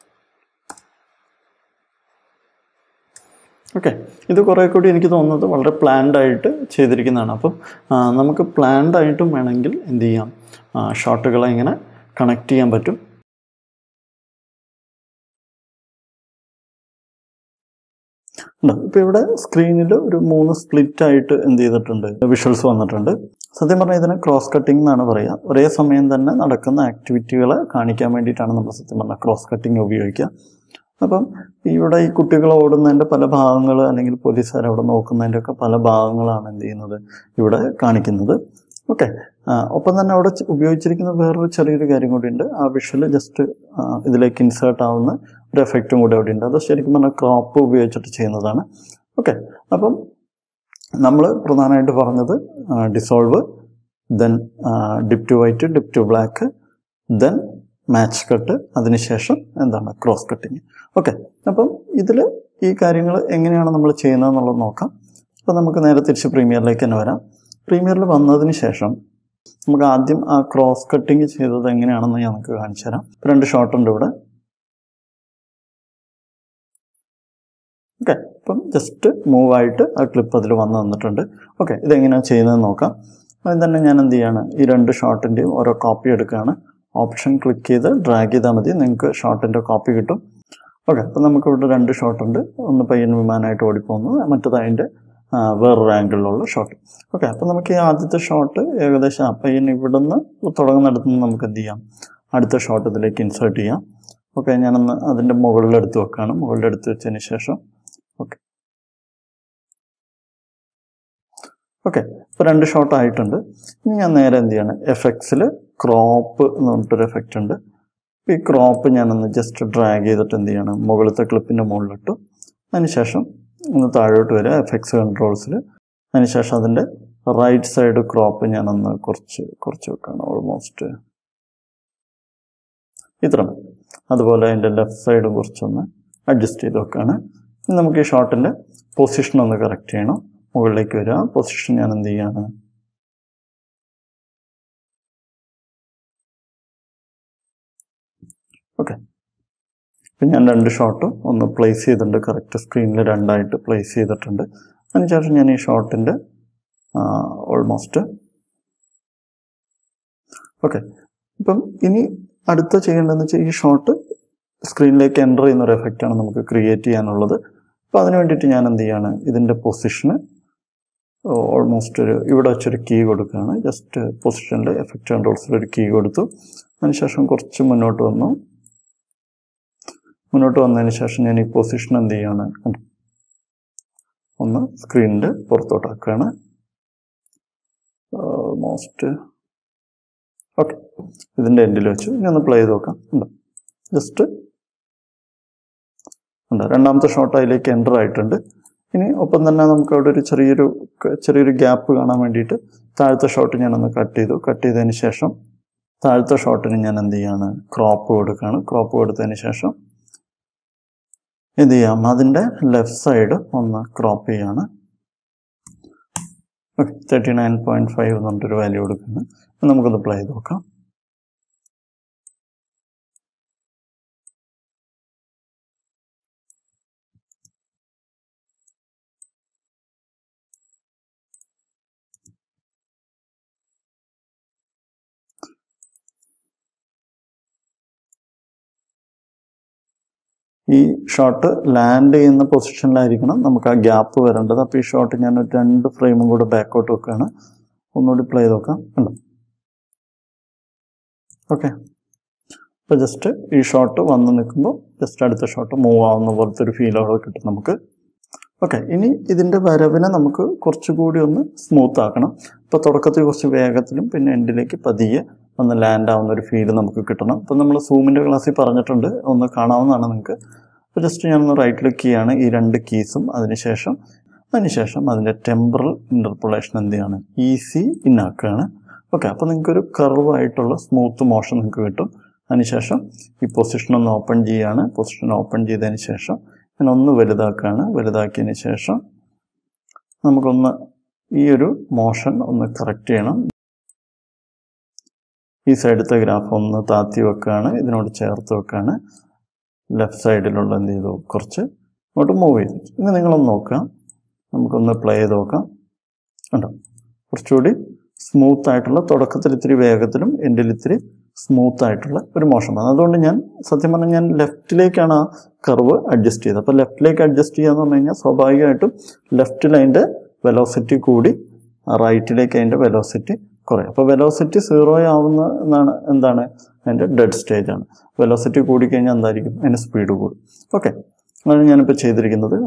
ഓക്കെ ഇത് കുറേ കൂടി എനിക്ക് തോന്നുന്നത് വളരെ പ്ലാൻഡ് ആയിട്ട് ചെയ്തിരിക്കുന്നതാണ് അപ്പം ആ, നമുക്ക് പ്ലാൻഡ് ആയിട്ടും വേണമെങ്കിൽ എന്ത് ചെയ്യാം ഷോട്ടുകളെ ഇങ്ങനെ കണക്ട് ചെയ്യാൻ പറ്റും ഉണ്ടോ ഇപ്പോൾ ഇവിടെ സ്ക്രീനിൽ ഒരു മൂന്ന് സ്പ്ലിറ്റ് ആയിട്ട് എന്ത് ചെയ്തിട്ടുണ്ട് വിഷ്വൽസ് വന്നിട്ടുണ്ട് സത്യം പറഞ്ഞാൽ ഇതിനെ ക്രോസ് കട്ടിംഗ് എന്നാണ് പറയുക ഒരേ സമയം തന്നെ നടക്കുന്ന ആക്ടിവിറ്റികളെ കാണിക്കാൻ വേണ്ടിയിട്ടാണ് നമ്മൾ സത്യം പറഞ്ഞാൽ ക്രോസ് കട്ടിംഗ് ഉപയോഗിക്കുക അപ്പം ഇവിടെ ഈ കുട്ടികൾ ഓടുന്നതിൻ്റെ പല ഭാഗങ്ങൾ അല്ലെങ്കിൽ പോലീസുകാർ അവിടെ നോക്കുന്നതിൻ്റെ ഒക്കെ പല ഭാഗങ്ങളാണ് എന്ത് ചെയ്യുന്നത് ഇവിടെ കാണിക്കുന്നത് ഓക്കെ ഒപ്പം തന്നെ അവിടെ ച- ഉപയോഗിച്ചിരിക്കുന്ന വേറൊരു ചെറിയൊരു കാര്യം കൂടിയുണ്ട് ആ വിഷ്വൽ ജസ്റ്റ് ഇതിലേക്ക് ഇൻസേർട്ട് ആവുന്ന ഒരു എഫക്റ്റും കൂടി അവിടെ ഉണ്ട് അത് ശരിക്കും പറഞ്ഞാൽ ക്രോപ്പ് ഉപയോഗിച്ചിട്ട് ചെയ്യുന്നതാണ് ഓക്കെ അപ്പം നമ്മൾ പ്രധാനമായിട്ട് പറഞ്ഞത് dissolve then dip to white dip to black then match cut അതിനുശേഷം എന്താണ് ക്രോസ് കട്ടിങ് ഓക്കെ അപ്പം ഇതിൽ ഈ കാര്യങ്ങൾ എങ്ങനെയാണ് നമ്മൾ ചെയ്യുന്നത് എന്നുള്ളത് നോക്കാം അപ്പോൾ നമുക്ക് നേരെ തിരിച്ച് പ്രീമിയറിലേക്ക് തന്നെ വരാം പ്രീമിയറിൽ വന്നതിന് ശേഷം നമുക്ക് ആദ്യം ആ ക്രോസ് കട്ടിങ് ചെയ്തത് എങ്ങനെയാണെന്ന് ഞാൻ നമുക്ക് കാണിച്ചു തരാം ഇപ്പൊ രണ്ട് ഷോട്ട് ഉണ്ട് ഇവിടെ ഓക്കെ അപ്പം ജസ്റ്റ് മൂവ് ആയിട്ട് ആ ക്ലിപ്പ് അതിൽ വന്ന് തന്നിട്ടുണ്ട് ഓക്കെ ഇതെങ്ങനെയാണ് ചെയ്യുന്നതെന്ന് നോക്കാം ആദ്യം തന്നെ ഞാൻ എന്ത് ചെയ്യാണ് ഈ രണ്ട് ഷോട്ടിൻ്റെയും ഓരോ കോപ്പി എടുക്കുകയാണ് ഓപ്ഷൻ ക്ലിക്ക് ചെയ്ത് ഡ്രാഗ് ചെയ്താൽ മതി നിങ്ങൾക്ക് ഷോട്ടിൻ്റെ കോപ്പി കിട്ടും ഓക്കെ അപ്പം നമുക്ക് ഇവിടെ രണ്ട് ഷോട്ട് ഉണ്ട് ഒന്ന് പയ്യൻ വിമാനമായിട്ട് ഓടിപ്പോകുന്നു മറ്റത് അതിൻ്റെ ആ, വേറൊരു ആംഗിളിലുള്ള ഷോട്ട് ഓക്കെ അപ്പം നമുക്ക് ഈ ആദ്യത്തെ ഷോട്ട് ഏകദേശം ആ പയ്യൻ ഇവിടുന്ന് തുടങ്ങുന്നിടത്ത് നിന്ന് നമുക്ക് എന്ത് ചെയ്യാം അടുത്ത ഷോട്ട് ഇതിലേക്ക് ഇൻസേർട്ട് ചെയ്യാം ഓക്കെ ഞാനൊന്ന് അതിൻ്റെ മുകളിലെടുത്ത് വെക്കുകയാണ് മുകളിലെടുത്ത് വെച്ചതിന് ശേഷം ഓക്കെ ഓക്കെ ഇപ്പോൾ രണ്ട് ഷോട്ട് ആയിട്ടുണ്ട് ഇനി ഞാൻ നേരെ എന്ത് ചെയ്യാണ് എഫ് എക്സിൽ ക്രോപ്പ് എന്ന് പറഞ്ഞിട്ടൊരു എഫക്റ്റ് ഉണ്ട് അപ്പോൾ ഈ ക്രോപ്പ് ഞാനൊന്ന് ജസ്റ്റ് ഡ്രാഗ് ചെയ്തിട്ട് എന്ത് ചെയ്യണം മുകളിലത്തെ ക്ലിപ്പിൻ്റെ മുകളിലിട്ടു അതിനുശേഷം ഒന്ന് താഴോട്ട് വരിക എഫ് എക്സ് കൺട്രോൾസിൽ അതിനുശേഷം അതിൻ്റെ റൈറ്റ് സൈഡ് ക്രോപ്പ് ഞാനൊന്ന് കുറച്ച് കുറച്ച് വെക്കണം ഓൾമോസ്റ്റ് ഇത്ര മതി. അതുപോലെ അതിൻ്റെ ലെഫ്റ്റ് സൈഡും കുറച്ചൊന്ന് അഡ്ജസ്റ്റ് ചെയ്ത് വെക്കാണ് ഇനി നമുക്ക് ഈ ഷോട്ടിൻ്റെ പൊസിഷൻ ഒന്ന് കറക്റ്റ് ചെയ്യണം മുകളിലേക്ക് വരിക പൊസിഷൻ ഞാൻ എന്ത് ചെയ്യാണ് ഓക്കെ ഇപ്പം ഞാൻ രണ്ട് ഷോട്ടും ഒന്ന് പ്ലേസ് ചെയ്തിട്ടുണ്ട് കറക്റ്റ് സ്ക്രീനിൽ രണ്ടായിട്ട് പ്ലേസ് ചെയ്തിട്ടുണ്ട് അതിനുശേഷം ഞാൻ ഈ ഷോട്ടിൻ്റെ ഓൾമോസ്റ്റ് ഓക്കെ ഇപ്പം ഇനി അടുത്ത ചെയ്യേണ്ടതെന്ന് വെച്ചാൽ ഈ ഷോട്ട് സ്ക്രീനിലേക്ക് എൻ്റർ ചെയ്യുന്ന ഒരു എഫക്റ്റാണ് നമുക്ക് ക്രിയേറ്റ് ചെയ്യാനുള്ളത് അപ്പോൾ അതിന് വേണ്ടിയിട്ട് ഞാൻ എന്ത് ചെയ്യാണ് ഇതിൻ്റെ പൊസിഷന് ഓൾമോസ്റ്റ് ഒരു ഇവിടെ വെച്ചൊരു കീ കൊടുക്കുകയാണ് ജസ്റ്റ് പൊസിഷനിൽ എഫക്റ്റ് കൺട്രോൾസിൽ ഒരു കീ കൊടുത്തു അതിനുശേഷം കുറച്ച് മുന്നോട്ട് വന്നു മുന്നോട്ട് വന്നതിന് ശേഷം ഞാൻ ഈ പൊസിഷൻ എന്ത് ചെയ്യാണ് കണ്ടോ? ഒന്ന് സ്ക്രീനിൻ്റെ പുറത്തോട്ടാക്കുകയാണ് ഓൾമോസ്റ്റ് ഓക്കെ ഇതിൻ്റെ എൻഡിൽ വെച്ചു ഇനി ഒന്ന് പ്ലേ ചെയ്ത് നോക്കാം ഉണ്ടോ ജസ്റ്റ് ഉണ്ട് രണ്ടാമത്തെ ഷോട്ട് അതിലേക്ക് എൻ്റർ ആയിട്ടുണ്ട് ഇനി ഒപ്പം തന്നെ നമുക്ക് അവിടെ ഒരു ചെറിയൊരു ചെറിയൊരു ഗ്യാപ്പ് കാണാൻ വേണ്ടിയിട്ട് താഴത്തെ ഷോട്ട് ഞാനൊന്ന് കട്ട് ചെയ്തു കട്ട് ചെയ്തതിന് ശേഷം താഴത്തെ ഷോട്ടിന് ഞാൻ എന്ത് ചെയ്യാണ് ക്രോപ്പ് കൊടുക്കുകയാണ് ക്രോപ്പ് കൊടുത്തതിന് ശേഷം എന്ത് ചെയ്യാം അതിൻ്റെ ലെഫ്റ്റ് സൈഡ് ഒന്ന് ക്രോപ്പ് ചെയ്യാണ് okay thirty nine point five എന്ന് പറഞ്ഞിട്ടൊരു വാല്യൂ കൊടുക്കുന്നു അപ്പോൾ നമുക്കൊന്ന് പ്ലേ ചെയ്ത് നോക്കാം ഈ ഷോട്ട് ലാൻഡ് ചെയ്യുന്ന പൊസിഷനിലായിരിക്കണം നമുക്ക് ആ ഗ്യാപ്പ് വരേണ്ടത് അപ്പോൾ ഈ ഷോട്ട് ഞാൻ ഒരു രണ്ട് ഫ്രെയിമും കൂടെ ബാക്കോട്ട് വെക്കുകയാണ് ഒന്നുകൂടി പ്ലേ ചെയ്ത് നോക്കാം ഉണ്ടോ ഓക്കെ അപ്പോൾ ജസ്റ്റ് ഈ ഷോട്ട് വന്ന് നിൽക്കുമ്പോൾ ജസ്റ്റ് അടുത്ത ഷോട്ട് മൂവ് ആവുന്ന പോലത്തെ ഒരു ഫീൽ അവിടെ കിട്ടും നമുക്ക് ഓക്കെ ഇനി ഇതിൻ്റെ വരവിനെ നമുക്ക് കുറച്ചുകൂടി ഒന്ന് സ്മൂത്ത് ആക്കണം ഇപ്പോൾ തുടക്കത്തിൽ കുറച്ച് വേഗത്തിലും പിന്നെ എൻഡിലേക്ക് പതിയെ ഒന്ന് ലാൻഡ് ആവുന്ന ഒരു ഫീൽ നമുക്ക് കിട്ടണം ഇപ്പം നമ്മൾ സൂമിൻ്റെ ക്ലാസ്സിൽ പറഞ്ഞിട്ടുണ്ട് ഒന്ന് കാണാവുന്നതാണ് നിങ്ങൾക്ക് അപ്പോൾ ജസ്റ്റ് ഞാനൊന്ന് റൈറ്റ് ക്ലിക്ക് ചെയ്യാണ് ഈ രണ്ട് കീസും അതിനുശേഷം അതിനുശേഷം അതിൻ്റെ ടെമ്പറൽ ഇൻ്റർപൊളേഷൻ എന്ത് ചെയ്യാണ് ഈസി ഇന്നാക്കുകയാണ് ഓക്കെ അപ്പോൾ നിങ്ങൾക്കൊരു കർവായിട്ടുള്ള സ്മൂത്ത് മോഷൻ നിങ്ങൾക്ക് കിട്ടും അതിനുശേഷം ഈ പൊസിഷൻ ഒന്ന് ഓപ്പൺ ചെയ്യുകയാണ് പൊസിഷൻ ഓപ്പൺ ചെയ്തതിന് ശേഷം ഞാൻ ഒന്ന് വലുതാക്കുകയാണ് വലുതാക്കിയതിന് ശേഷം നമുക്കൊന്ന് ഈ ഒരു മോഷൻ ഒന്ന് കറക്റ്റ് ചെയ്യണം ഈ സൈഡത്തെ ഗ്രാഫ് ഒന്ന് താത്തി വെക്കുകയാണ് ഇതിനോട് ചേർത്ത് വെക്കുകയാണ് ലെഫ്റ്റ് സൈഡിലുള്ള എന്ത് ചെയ്തു കുറച്ച് ഇങ്ങോട്ട് മൂവ് ചെയ്തു ഇനി നിങ്ങളൊന്ന് നോക്കുക നമുക്കൊന്ന് പ്ലേ ചെയ്ത് നോക്കാം കണ്ടോ കുറച്ചുകൂടി സ്മൂത്ത് ആയിട്ടുള്ള തുടക്കത്തിൽ ഇത്തിരി വേഗത്തിലും എൻഡിൽ ഇത്തിരി സ്മൂത്ത് ആയിട്ടുള്ള ഒരു മോഷൻ വന്നു അതുകൊണ്ട് ഞാൻ സത്യം പറഞ്ഞാൽ ഞാൻ ലെഫ്റ്റിലേക്കാണ് ആ കർവ് അഡ്ജസ്റ്റ് ചെയ്തത് അപ്പോൾ ലെഫ്റ്റിലേക്ക് അഡ്ജസ്റ്റ് ചെയ്യാന്ന് പറഞ്ഞു കഴിഞ്ഞാൽ സ്വാഭാവികമായിട്ടും ലെഫ്റ്റിൽ അതിൻ്റെ വെലോസിറ്റി കൂടി റൈറ്റിലേക്ക് അതിൻ്റെ വെലോസിറ്റി കുറയും അപ്പോൾ വെലോസിറ്റി സീറോ ആവുന്ന എന്നാണ് എന്താണ് അതിൻ്റെ ഡെഡ് സ്റ്റേജ് ആണ് വെലോസിറ്റി കൂടിക്കഴിഞ്ഞാൽ എന്തായിരിക്കും അതിൻ്റെ സ്പീഡ് കൂടും ഓക്കെ അതാണ് ഞാനിപ്പോൾ ചെയ്തിരിക്കുന്നത്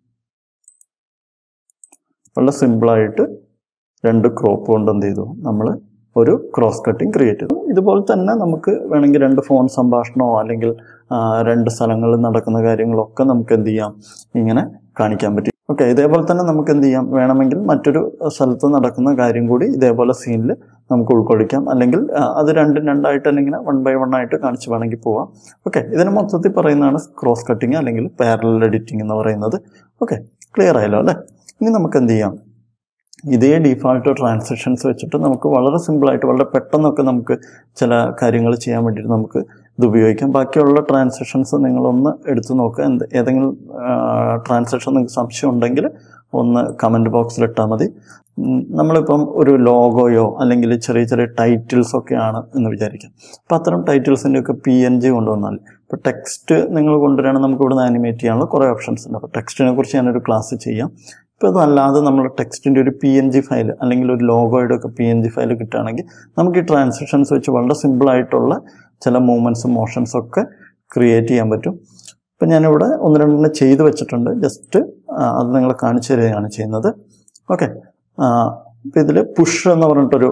വളരെ സിമ്പിളായിട്ട് രണ്ട് ക്രോപ്പ് കൊണ്ട് എന്ത് ചെയ്തു നമ്മൾ ഒരു ക്രോസ് കട്ടിങ് ക്രിയേറ്റ് ചെയ്തു ഇതുപോലെ തന്നെ നമുക്ക് വേണമെങ്കിൽ രണ്ട് ഫോൺ സംഭാഷണമോ അല്ലെങ്കിൽ ആ, രണ്ട് സ്ഥലങ്ങളിൽ നടക്കുന്ന കാര്യങ്ങളൊക്കെ നമുക്ക് എന്ത് ചെയ്യാം ഇങ്ങനെ കാണിക്കാൻ പറ്റും ഓക്കെ ഇതേപോലെ തന്നെ നമുക്ക് എന്ത് ചെയ്യാം വേണമെങ്കിൽ മറ്റൊരു സ്ഥലത്ത് നടക്കുന്ന കാര്യം കൂടി ഇതേപോലെ സീനിൽ നമുക്ക് ഉൾക്കൊള്ളിക്കാം അല്ലെങ്കിൽ ആ, അത് രണ്ടും രണ്ടായിട്ട് തന്നെ ഇങ്ങനെ വൺ ബൈ വൺ ആയിട്ട് കാണിച്ച് വേണമെങ്കിൽ പോവാം ഓക്കെ ഇതിന് മൊത്തത്തിൽ പറയുന്നതാണ് ക്രോസ് കട്ടിങ് അല്ലെങ്കിൽ പാരലൽ എഡിറ്റിംഗ് എന്ന് പറയുന്നത് ഓക്കെ ക്ലിയർ ആയല്ലോ അല്ലേ ഇനി നമുക്ക് എന്ത് ചെയ്യാം ഇതേ ഡീഫാൾട്ട് ട്രാൻസാക്ഷൻസ് വെച്ചിട്ട് നമുക്ക് വളരെ സിമ്പിളായിട്ട് വളരെ പെട്ടെന്നൊക്കെ നമുക്ക് ചില കാര്യങ്ങൾ ചെയ്യാൻ വേണ്ടിയിട്ട് നമുക്ക് ഇത് ഉപയോഗിക്കാം ബാക്കിയുള്ള ട്രാൻസാക്ഷൻസ് നിങ്ങളൊന്ന് എടുത്തു നോക്കുക എന്ത് ഏതെങ്കിലും ട്രാൻസാക്ഷൻ നിങ്ങൾക്ക് സംശയം ഉണ്ടെങ്കിൽ ഒന്ന് കമൻറ്റ് ബോക്സിൽ ഇട്ടാൽ മതി ഉം, നമ്മളിപ്പം ഒരു ലോഗോയോ അല്ലെങ്കിൽ ചെറിയ ചെറിയ ടൈറ്റിൽസ് ഒക്കെ ആണ് എന്ന് വിചാരിക്കാം അപ്പോൾ അത്തരം ടൈറ്റിൽസിൻ്റെ ഒക്കെ പി എൻ ജി കൊണ്ടുവന്നാൽ ഇപ്പോൾ ടെക്സ്റ്റ് നിങ്ങൾ കൊണ്ടുവരികയാണെങ്കിൽ നമുക്ക് ഇവിടുന്ന് ആനിമേറ്റ് ചെയ്യാനുള്ള കുറേ ഓപ്ഷൻസ് ഉണ്ട് അപ്പോൾ ടെക്സ്റ്റിനെ കുറിച്ച് ഞാനൊരു ക്ലാസ് ചെയ്യാം ഇപ്പോൾ അതല്ലാതെ നമ്മൾ ടെക്സ്റ്റിൻ്റെ ഒരു പി എൻ ജി ഫയൽ അല്ലെങ്കിൽ ഒരു ലോഗോയുടെ ഒക്കെ പി എൻ ജി ഫയൽ കിട്ടുകയാണെങ്കിൽ നമുക്ക് ഈ ട്രാൻസാക്ഷൻസ് വെച്ച് വളരെ സിമ്പിളായിട്ടുള്ള ചില മൂവ്മെൻറ്റ്സും മോഷൻസും ഒക്കെ ക്രിയേറ്റ് ചെയ്യാൻ പറ്റും ഇപ്പം ഞാനിവിടെ ഒന്ന് രണ്ടെണ്ണം ചെയ്ത് വെച്ചിട്ടുണ്ട് ജസ്റ്റ് അത് നിങ്ങളെ കാണിച്ചു തരികയാണ് ചെയ്യുന്നത് ഓക്കെ ഇപ്പം ഇതിൽ പുഷ് എന്ന് പറഞ്ഞിട്ടൊരു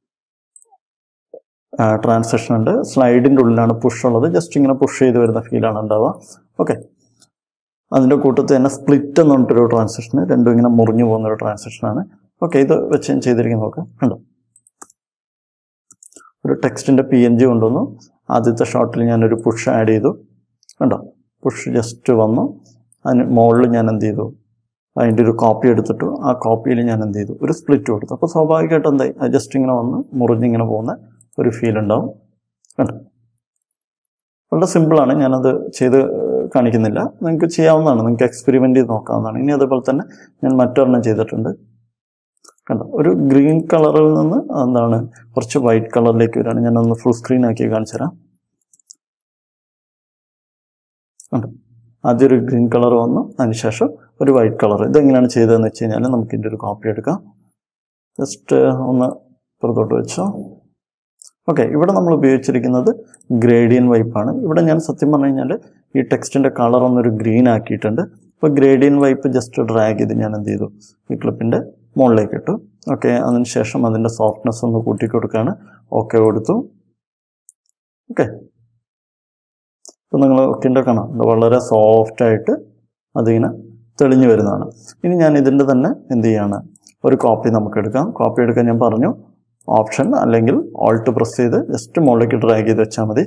ട്രാൻസാക്ഷൻ ഉണ്ട് സ്ലൈഡിൻ്റെ ഉള്ളിലാണ് പുഷ് ഉള്ളത് ജസ്റ്റ് ഇങ്ങനെ പുഷ് ചെയ്ത് വരുന്ന ഫീലാണ് ഉണ്ടാവുക ഓക്കെ അതിൻ്റെ കൂട്ടത്തിൽ തന്നെ സ്പ്ലിറ്റ് എന്ന് പറഞ്ഞിട്ടൊരു ട്രാൻസാക്ഷൻ രണ്ടും ഇങ്ങനെ മുറിഞ്ഞു പോകുന്ന ഒരു ട്രാൻസാക്ഷനാണ് ഓക്കെ ഇത് വെച്ച് ഞാൻ ചെയ്തിരിക്കുന്നത് നോക്കാം കണ്ടോ ഒരു ടെക്സ്റ്റിൻ്റെ പി എൻ ജി കൊണ്ടുവന്നു ആദ്യത്തെ ഷോട്ടിൽ ഞാനൊരു പുഷ് ആഡ് ചെയ്തു കണ്ടോ പുഷ് ജസ്റ്റ് വന്നു അതിന് മുകളിൽ ഞാൻ എന്ത് ചെയ്തു അതിൻ്റെ ഒരു കോപ്പി എടുത്തിട്ടു ആ കോപ്പിയിൽ ഞാൻ എന്ത് ചെയ്തു ഒരു സ്പ്ലിറ്റ് കൊടുത്തു അപ്പോൾ സ്വാഭാവികമായിട്ട് എന്തായി അത് ജസ്റ്റ് ഇങ്ങനെ വന്ന് മുറിഞ്ഞിങ്ങനെ പോകുന്ന ഒരു ഫീൽ ഉണ്ടാവും കണ്ടോ വളരെ സിമ്പിളാണ് ഞാനത് ചെയ്ത് കാണിക്കുന്നില്ല നിങ്ങൾക്ക് ചെയ്യാവുന്നതാണ് നിങ്ങൾക്ക് എക്സ്പെരിമെൻ്റ് ചെയ്ത് നോക്കാവുന്നതാണ് ഇനി അതേപോലെ തന്നെ ഞാൻ മറ്റൊരെണ്ണം ചെയ്തിട്ടുണ്ട് കണ്ടോ ഒരു ഗ്രീൻ കളറിൽ നിന്ന് എന്താണ് കുറച്ച് വൈറ്റ് കളറിലേക്ക് വരികയാണ് ഞാനൊന്ന് ഫുൾ സ്ക്രീൻ ആക്കി കാണിച്ചു തരാം കണ്ടോ ആദ്യം ഒരു ഗ്രീൻ കളർ വന്നു അതിനുശേഷം ഒരു വൈറ്റ് കളർ ഇതെങ്ങനെയാണ് ചെയ്തതെന്ന് വെച്ച് കഴിഞ്ഞാൽ നമുക്ക് ഇതിൻ്റെ ഒരു കോപ്പി എടുക്കാം ജസ്റ്റ് ഒന്ന് പുറത്തോട്ട് വെച്ചോ ഓക്കെ ഇവിടെ നമ്മൾ ഉപയോഗിച്ചിരിക്കുന്നത് ഗ്രേഡിയൻ വൈപ്പാണ് ഇവിടെ ഞാൻ സത്യം പറഞ്ഞു കഴിഞ്ഞാൽ ഈ ടെക്സ്റ്റിൻ്റെ കളർ ഒന്നൊരു ഗ്രീൻ ആക്കിയിട്ടുണ്ട് അപ്പോൾ ഗ്രേഡിയൻ വൈപ്പ് ജസ്റ്റ് ഡ്രാഗ് ചെയ്ത് ഞാൻ എന്ത് ചെയ്തു ഈ ക്ലിപ്പിൻ്റെ മുകളിലേക്ക് ഇട്ടു ഓക്കെ അതിനുശേഷം അതിൻ്റെ സോഫ്റ്റ്നെസ് ഒന്ന് കൂട്ടി കൊടുക്കുകയാണ് ഓക്കെ കൊടുത്തു ഓക്കെ ഇപ്പം നിങ്ങൾ ഒക്കിൻ്റെ കാണാം ഇത് വളരെ സോഫ്റ്റായിട്ട് അതിങ്ങനെ തെളിഞ്ഞു വരുന്നതാണ് ഇനി ഞാൻ ഇതിൻ്റെ തന്നെ എന്ത് ചെയ്യാണ് ഒരു കോപ്പി നമുക്ക് എടുക്കാം കോപ്പി എടുക്കാൻ ഞാൻ പറഞ്ഞു ഓപ്ഷൻ അല്ലെങ്കിൽ ഓൾട്ട് പ്രസ് ചെയ്ത് ജസ്റ്റ് മുകളിലേക്ക് ഡ്രാഗ് ചെയ്ത് വെച്ചാൽ മതി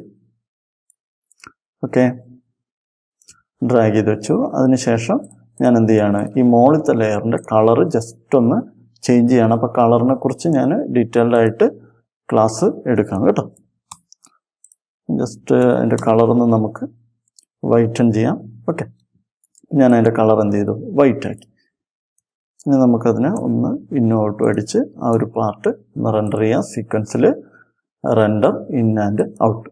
ഓക്കെ ഡ്രാഗ് ചെയ്ത് വെച്ചു അതിനുശേഷം ഞാൻ എന്ത് ചെയ്യാണ് ഈ മുകളിലത്തെ ലെയറിൻ്റെ കളർ ജസ്റ്റ് ഒന്ന് ചേഞ്ച് ചെയ്യണം അപ്പോൾ കളറിനെ കുറിച്ച് ഞാൻ ഡീറ്റെയിൽഡ് ആയിട്ട് ക്ലാസ് എടുക്കാം കേട്ടോ ജസ്റ്റ് അതിൻ്റെ കളറൊന്ന് നമുക്ക് വൈറ്റൻ ചെയ്യാം ഓക്കെ ഞാൻ അതിൻ്റെ കളർ എന്ത് ചെയ്തു വൈറ്റ് ആക്കി ഇനി നമുക്കതിനെ ഒന്ന് ഇന്നോട്ടും അടിച്ച് ആ ഒരു പാർട്ട് ഒന്ന് റെൻഡർ ചെയ്യാം സീക്വൻസിൽ റെൻഡർ ഇൻ ആൻഡ് ഔട്ട്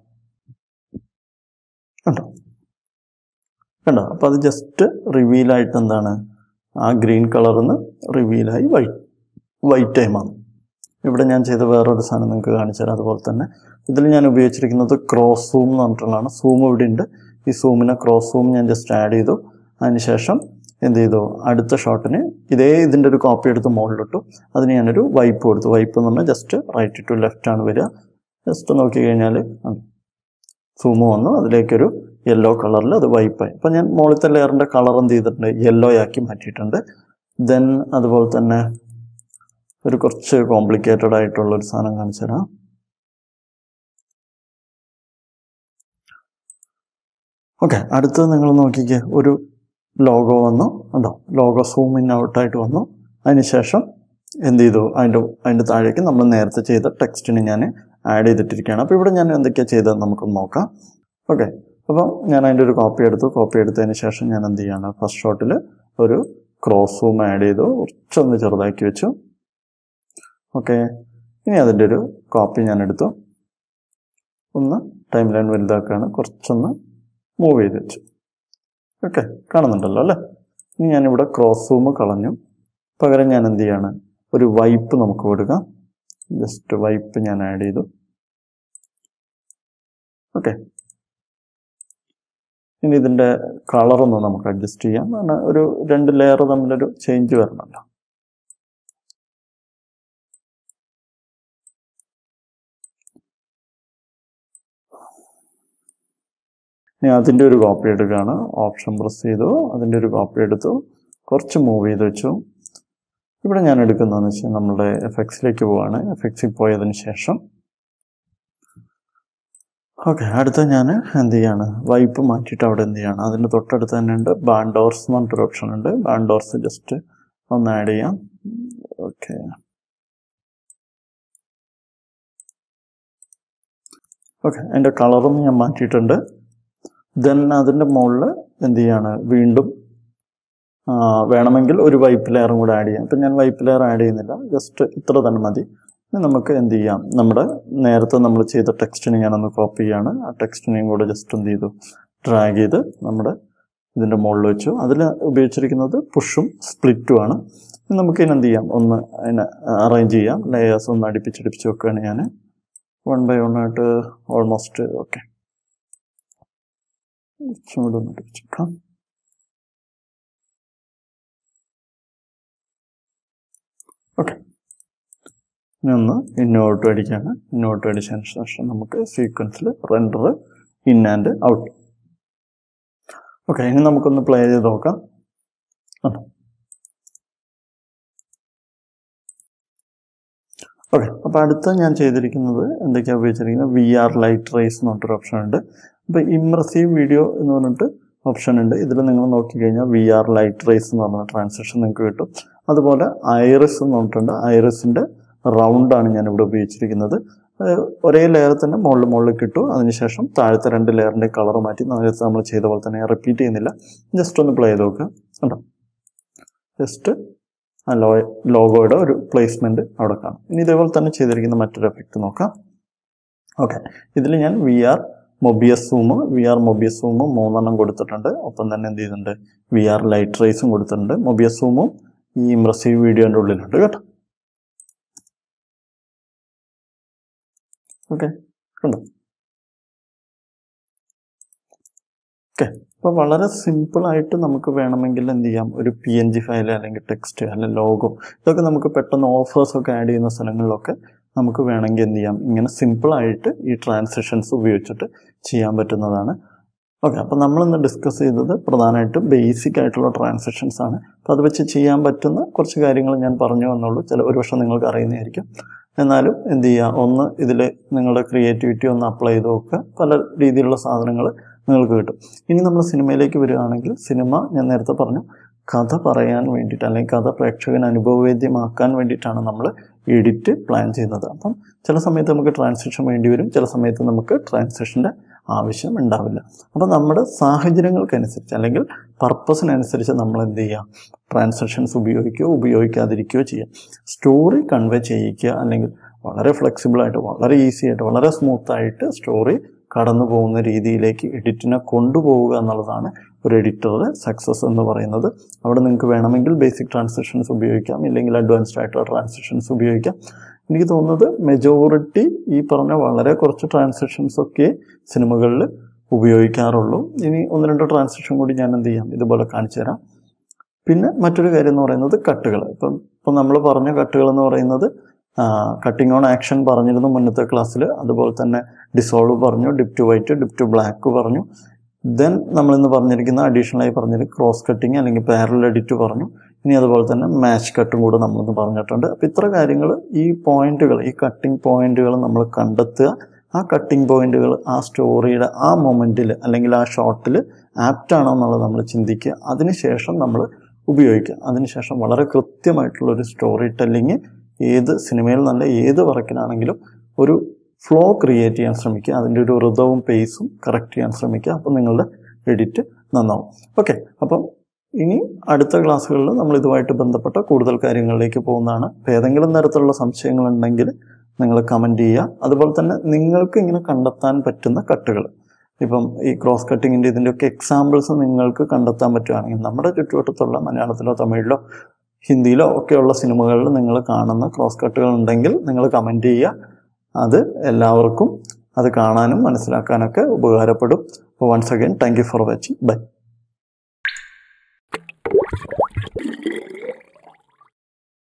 കണ്ടോ കണ്ടോ അപ്പോൾ അത് ജസ്റ്റ് റിവീലായിട്ട് എന്താണ് ആ ഗ്രീൻ കളറിൽ നിന്ന് റിവീലായി വൈറ്റ് വൈറ്റ് ടൈമാണ് ഇവിടെ ഞാൻ ചെയ്ത വേറൊരു സാധനം നിങ്ങൾക്ക് കാണിച്ചു തരാം അതുപോലെ തന്നെ ഇതിൽ ഞാൻ ഉപയോഗിച്ചിരിക്കുന്നത് ക്രോസ് സൂം എന്ന് പറഞ്ഞിട്ടുള്ളതാണ് സൂം ഇവിടെ ഉണ്ട് ഈ സൂമിനെ ക്രോസ് സൂം ഞാൻ ജസ്റ്റ് ആഡ് ചെയ്തു അതിനുശേഷം എന്ത് ചെയ്തു അടുത്ത ഷോട്ടിന് ഇതേ ഇതിൻ്റെ ഒരു കോപ്പി എടുത്ത് മുകളിലിട്ടു അതിന് ഞാനൊരു വൈപ്പ് കൊടുത്തു വൈപ്പ് എന്ന് പറഞ്ഞാൽ ജസ്റ്റ് റൈറ്റ് ടു ലെഫ്റ്റ് ആണ് വരിക ജസ്റ്റ് നോക്കി കഴിഞ്ഞാൽ സൂമ് വന്നു അതിലേക്കൊരു യെല്ലോ കളറിൽ അത് വൈപ്പായി അപ്പം ഞാൻ മുകളിലത്തെ ലെയറിൻ്റെ കളർ എന്ത് ചെയ്തിട്ടുണ്ട് യെല്ലോ ആക്കി മാറ്റിയിട്ടുണ്ട് ദെൻ അതുപോലെ തന്നെ ഒരു കുറച്ച് കോംപ്ലിക്കേറ്റഡ് ആയിട്ടുള്ള ഒരു സാധനം കാണിച്ചു തരാം ഓക്കെ അടുത്തത് നിങ്ങൾ നോക്കിക്കേ ഒരു ലോഗോ വന്നു ഉണ്ടോ ലോഗോ സൂം ഇൻ ഔട്ടായിട്ട് വന്നു അതിനുശേഷം എന്ത് ചെയ്തു അതിൻ്റെ അതിൻ്റെ താഴേക്ക് നമ്മൾ നേരത്തെ ചെയ്ത ടെക്സ്റ്റിന് ഞാൻ ആഡ് ചെയ്തിട്ടിരിക്കുകയാണ് അപ്പോൾ ഇവിടെ ഞാൻ എന്തൊക്കെയാണ് ചെയ്തതെന്ന് നമുക്ക് നോക്കാം ഓക്കെ അപ്പോൾ ഞാൻ അതിൻ്റെ ഒരു കോപ്പി എടുത്തു കോപ്പി എടുത്തതിന് ശേഷം ഞാൻ എന്ത് ചെയ്യാണ് ഫസ്റ്റ് ഷോട്ടിൽ ഒരു ക്രോസ് സൂം ആഡ് ചെയ്തു കുറച്ചൊന്ന് ചെറുതാക്കി വെച്ചു ഓക്കെ ഇനി അതിൻ്റെ ഒരു കോപ്പി ഞാൻ എടുത്തു ഒന്ന് ടൈം ലൈൻ വലുതാക്കുകയാണ് കുറച്ചൊന്ന് മൂവ് ചെയ്ത് വെച്ചു ഓക്കെ കാണുന്നുണ്ടല്ലോ അല്ലേ ഇനി ഞാനിവിടെ ക്രോസ് സൂം കളഞ്ഞു പകരം ഞാൻ എന്ത് ചെയ്യാണ് ഒരു വൈപ്പ് നമുക്ക് കൊടുക്കാം ജസ്റ്റ് വൈപ്പ് ഞാൻ ആഡ് ചെയ്തു ഓക്കെ ഇനി ഇതിൻ്റെ കളറൊന്ന് നമുക്ക് അഡ്ജസ്റ്റ് ചെയ്യാം കാരണം ഒരു രണ്ട് ലെയർ തമ്മിലൊരു ചേഞ്ച് വരണമല്ലോ ഇനി അതിൻ്റെ ഒരു കോപ്പി എടുക്കുകയാണ് ഓപ്ഷൻ പ്രസ് ചെയ്തു അതിൻ്റെ ഒരു കോപ്പി എടുത്തു കുറച്ച് മൂവ് ചെയ്ത് വെച്ചു ഇവിടെ ഞാൻ എടുക്കുന്നതെന്ന് വെച്ചാൽ നമ്മുടെ എഫക്ട്സിലേക്ക് പോവാണ് എഫക്ട്സിൽ പോയതിന് ശേഷം ഓക്കെ അടുത്ത ഞാൻ എന്ത് ചെയ്യാണ് വൈപ്പ് മാറ്റിയിട്ട് അവിടെ എന്ത് ചെയ്യാണ് അതിൻ്റെ തൊട്ടടുത്ത് തന്നെ ഉണ്ട് ബാൻഡോർസ് എന്ന് പറഞ്ഞിട്ടൊരു ഓപ്ഷൻ ഉണ്ട് ബാൻഡോർസ് ജസ്റ്റ് ഒന്ന് ആഡ് ചെയ്യാം ഓക്കെ ഓക്കെ അതിൻ്റെ കളറും ഞാൻ മാറ്റിയിട്ടുണ്ട് ദെൻ അതിൻ്റെ മുകളിൽ എന്ത് ചെയ്യാണ് വീണ്ടും ആ, വേണമെങ്കിൽ ഒരു വൈപ്പ് ലെയറും കൂടെ ആഡ് ചെയ്യാം ഇപ്പം ഞാൻ വൈപ്പ് ലെയർ ആഡ് ചെയ്യുന്നില്ല ജസ്റ്റ് ഇത്ര തന്നെ മതി ഇനി നമുക്ക് എന്ത് ചെയ്യാം നമ്മുടെ നേരത്തെ നമ്മൾ ചെയ്ത ടെക്സ്റ്റിനെ ഞാനൊന്ന് കോപ്പി ചെയ്യാണ് ആ ടെക്സ്റ്റിനെയും കൂടെ ജസ്റ്റ് എന്ത് ചെയ്തു ഡ്രാഗ് ചെയ്ത് നമ്മുടെ ഇതിൻ്റെ മുകളിൽ വെച്ചു അതിൽ ഉപയോഗിച്ചിരിക്കുന്നത് പുഷും സ്പ്ലിറ്റും ആണ് ഇനി നമുക്ക് ഇതിന് എന്ത് ചെയ്യാം ഒന്ന് അതിനെ അറേഞ്ച് ചെയ്യാം ലെയേഴ്സ് ഒന്ന് അടുപ്പിച്ചടുപ്പിച്ച് വെക്കുകയാണ് ഞാൻ വൺ ബൈ വൺ ആയിട്ട് ഓൾമോസ്റ്റ് ഓക്കെ ചൂട് ഒന്ന് അടുപ്പിച്ചേക്കാം ഓക്കെ ഇനി ഒന്ന് ഇന്നോട്ട് അടിക്കാണ് ഇന്നോട്ട് അടിച്ചതിന് ശേഷം നമുക്ക് സീക്വൻസിൽ render in and out okay ഇനി നമുക്കൊന്ന് പ്ലേ ചെയ്ത് നോക്കാം ആണോ? ഓക്കെ അപ്പോൾ അടുത്ത ഞാൻ ചെയ്തിരിക്കുന്നത് എന്തൊക്കെയാണ് ഉപയോഗിച്ചിരിക്കുന്നത് വി ആർ ലൈറ്റ് റേസ് എന്ന് പറഞ്ഞിട്ടൊരു ഓപ്ഷൻ ഉണ്ട് അപ്പോൾ ഇമ്പ്രസീവ് വീഡിയോ എന്ന് പറഞ്ഞിട്ട് ഓപ്ഷൻ ഉണ്ട് ഇതിൽ നിങ്ങൾ നോക്കിക്കഴിഞ്ഞാൽ വി ആർ ലൈറ്റ് റേസ് എന്ന് പറഞ്ഞ ട്രാൻസാക്ഷൻ നിങ്ങൾക്ക് കിട്ടും അതുപോലെ ഐറിസ് എന്ന് പറഞ്ഞിട്ടുണ്ട് ഐറിസിൻ്റെ റൗണ്ടാണ് ഞാനിവിടെ ഉപയോഗിച്ചിരിക്കുന്നത് ഏഹ് ഒരേ ലെയർ തന്നെ മുകളിൽ മുകളിൽ കിട്ടും അതിനുശേഷം താഴത്തെ രണ്ട് ലെയറിൻ്റെ കളർ മാറ്റി നേരത്തെ നമ്മൾ ചെയ്ത പോലെ തന്നെ റിപ്പീറ്റ് ചെയ്യുന്നില്ല ജസ്റ്റ് ഒന്ന് പ്ലേ ചെയ്ത് നോക്കുക കണ്ടോ ജസ്റ്റ് ആ ലോ ലോഗോയുടെ ഒരു പ്ലേസ്മെൻറ്റ് അവിടെ കാണും ഇനി ഇതേപോലെ തന്നെ ചെയ്തിരിക്കുന്ന മറ്റൊരു എഫക്റ്റ് നോക്കാം ഓക്കെ ഇതിൽ ഞാൻ V R Mobius zoom V R Mobius zoom മൂന്നെണ്ണം കൊടുത്തിട്ടുണ്ട് ഒപ്പം തന്നെ എന്ത് ചെയ്യുന്നുണ്ട് വി ആർ ലൈറ്റ് റേസും കൊടുത്തിട്ടുണ്ട് മൊബിയസ് സൂമും ഈ ഇമ്പ്രസീവ് വീഡിയോൻ്റെ ഉള്ളിലുണ്ട് കേട്ടോ ഓക്കെ കണ്ടോ ഓക്കെ അപ്പോൾ വളരെ സിമ്പിളായിട്ട് നമുക്ക് വേണമെങ്കിൽ എന്ത് ചെയ്യാം ഒരു പി എൻ ജി ഫയൽ അല്ലെങ്കിൽ ടെക്സ്റ്റ് അല്ലെങ്കിൽ ലോഗോ ഇതൊക്കെ നമുക്ക് പെട്ടെന്ന് ഓഫേഴ്സ് ഒക്കെ ആഡ് ചെയ്യുന്ന സ്ഥലങ്ങളിലൊക്കെ നമുക്ക് വേണമെങ്കിൽ എന്ത് ചെയ്യാം ഇങ്ങനെ സിമ്പിളായിട്ട് ഈ ട്രാൻസാക്ഷൻസ് ഉപയോഗിച്ചിട്ട് ചെയ്യാൻ പറ്റുന്നതാണ് ഓക്കെ അപ്പോൾ നമ്മളിന്ന് ഡിസ്കസ് ചെയ്തത് പ്രധാനമായിട്ടും ബേസിക് ആയിട്ടുള്ള ട്രാൻസാക്ഷൻസ് ആണ് അപ്പോൾ അത് വെച്ച് ചെയ്യാൻ പറ്റുന്ന കുറച്ച് കാര്യങ്ങൾ ഞാൻ പറഞ്ഞു എന്നുള്ളൂ ചില ഒരു പക്ഷേ നിങ്ങൾക്ക് അറിയുന്നതായിരിക്കും എന്നാലും എന്ത് ചെയ്യുക ഒന്ന് ഇതിൽ നിങ്ങളുടെ ക്രിയേറ്റിവിറ്റി ഒന്ന് അപ്ലൈ ചെയ്ത് നോക്കുക പല രീതിയിലുള്ള സാധനങ്ങൾ നിങ്ങൾക്ക് കിട്ടും ഇനി നമ്മൾ സിനിമയിലേക്ക് വരികയാണെങ്കിൽ സിനിമ ഞാൻ നേരത്തെ പറഞ്ഞു കഥ പറയാൻ വേണ്ടിയിട്ട് അല്ലെങ്കിൽ കഥ പ്രേക്ഷകന് അനുഭവവേദ്യമാക്കാൻ വേണ്ടിയിട്ടാണ് നമ്മൾ എഡിറ്റ് പ്ലാൻ ചെയ്യുന്നത് അപ്പം ചില സമയത്ത് നമുക്ക് ട്രാൻസാക്ഷൻ വേണ്ടി വരും ചില സമയത്ത് നമുക്ക് ട്രാൻസാക്ഷൻ്റെ ആവശ്യം ഉണ്ടാവില്ല അപ്പം നമ്മുടെ സാഹചര്യങ്ങൾക്കനുസരിച്ച് അല്ലെങ്കിൽ പർപ്പസിനനുസരിച്ച് നമ്മൾ എന്ത് ചെയ്യുക ട്രാൻസാക്ഷൻസ് ഉപയോഗിക്കുകയോ ഉപയോഗിക്കാതിരിക്കുകയോ ചെയ്യുക സ്റ്റോറി കൺവേ ചെയ്യിക്കുക അല്ലെങ്കിൽ വളരെ ഫ്ലെക്സിബിളായിട്ട് വളരെ ഈസി ആയിട്ട് വളരെ സ്മൂത്തായിട്ട് സ്റ്റോറി കടന്നു പോകുന്ന രീതിയിലേക്ക് എഡിറ്റിനെ കൊണ്ടുപോവുക എന്നുള്ളതാണ് ഒരു എഡിറ്ററുടെ സക്സസ് എന്ന് പറയുന്നത് അവിടെ നിങ്ങൾക്ക് വേണമെങ്കിൽ ബേസിക് ട്രാൻസാക്ഷൻസ് ഉപയോഗിക്കാം ഇല്ലെങ്കിൽ അഡ്വാൻസ്ഡ് ആയിട്ടുള്ള ട്രാൻസാക്ഷൻസ് ഉപയോഗിക്കാം എനിക്ക് തോന്നുന്നത് മെജോറിറ്റി ഈ പറഞ്ഞ വളരെ കുറച്ച് ട്രാൻസാക്ഷൻസ് ഒക്കെ സിനിമകളിൽ ഉപയോഗിക്കാറുള്ളൂ ഇനി ഒന്ന് രണ്ട് ട്രാൻസാക്ഷൻ കൂടി ഞാൻ എന്ത് ചെയ്യാം ഇതുപോലെ കാണിച്ചു തരാം പിന്നെ മറ്റൊരു കാര്യം എന്ന് പറയുന്നത് കട്ടുകൾ ഇപ്പം ഇപ്പം നമ്മൾ പറഞ്ഞ കട്ടുകൾ എന്ന് പറയുന്നത് കട്ടിങ് ഓൺ ആക്ഷൻ പറഞ്ഞിരുന്നു മുന്നത്തെ ക്ലാസ്സിൽ അതുപോലെ തന്നെ ഡിസോൾവ് പറഞ്ഞു dip to white dip to black പറഞ്ഞു ദെൻ നമ്മളിന്ന് പറഞ്ഞിരിക്കുന്ന അഡീഷണലായി പറഞ്ഞത് ക്രോസ് കട്ടിങ് അല്ലെങ്കിൽ പാരൽ എഡിറ്റ് പറഞ്ഞു ഇനി അതുപോലെ തന്നെ മാച്ച് കട്ടും കൂടെ നമ്മളിന്ന് പറഞ്ഞിട്ടുണ്ട് അപ്പോൾ ഇത്ര കാര്യങ്ങൾ ഈ പോയിന്റുകൾ ഈ കട്ടിങ് പോയിന്റുകൾ നമ്മൾ കണ്ടെത്തുക ആ കട്ടിങ് പോയിന്റുകൾ ആ സ്റ്റോറിയുടെ ആ മൊമെൻറ്റിൽ അല്ലെങ്കിൽ ആ ഷോട്ടിൽ ആപ്റ്റ് ആണോ എന്നുള്ളത് നമ്മൾ ചിന്തിക്കുക അതിനുശേഷം നമ്മൾ ഉപയോഗിക്കുക അതിനുശേഷം വളരെ കൃത്യമായിട്ടുള്ള ഒരു സ്റ്റോറി ടെല്ലിങ് ഏത് സിനിമയിൽ നല്ല ഏത് വർക്കിനാണെങ്കിലും ഒരു ഫ്ലോ ക്രിയേറ്റ് ചെയ്യാൻ ശ്രമിക്കുക അതിൻ്റെ ഒരു ഋതവും പേസും കറക്റ്റ് ചെയ്യാൻ ശ്രമിക്കുക അപ്പം നിങ്ങളുടെ എഡിറ്റ് നന്നാവും ഓക്കെ അപ്പം ഇനി അടുത്ത ക്ലാസ്സുകളിൽ നമ്മൾ ഇതുമായിട്ട് ബന്ധപ്പെട്ട കൂടുതൽ കാര്യങ്ങളിലേക്ക് പോകുന്നതാണ് അപ്പോൾ ഏതെങ്കിലും തരത്തിലുള്ള സംശയങ്ങളുണ്ടെങ്കിൽ നിങ്ങൾ കമൻറ്റ് ചെയ്യുക അതുപോലെ തന്നെ നിങ്ങൾക്ക് ഇങ്ങനെ കണ്ടെത്താൻ പറ്റുന്ന കട്ടുകൾ ഇപ്പം ഈ ക്രോസ് കട്ടിങ്ങിൻ്റെ ഇതിൻ്റെയൊക്കെ എക്സാമ്പിൾസ് നിങ്ങൾക്ക് കണ്ടെത്താൻ പറ്റുകയാണെങ്കിൽ നമ്മുടെ ചുറ്റുവട്ടത്തുള്ള മലയാളത്തിലോ തമിഴിലോ ഹിന്ദിയിലോ ഒക്കെയുള്ള സിനിമകളിൽ നിങ്ങൾ കാണുന്ന ക്രോസ് കട്ടുകൾ ഉണ്ടെങ്കിൽ നിങ്ങൾ കമൻറ്റ് ചെയ്യുക അത് എല്ലാവർക്കും അത് കാണാനും മനസ്സിലാക്കാനൊക്കെ ഉപകാരപ്പെടും അപ്പോൾ once again thank you for watching by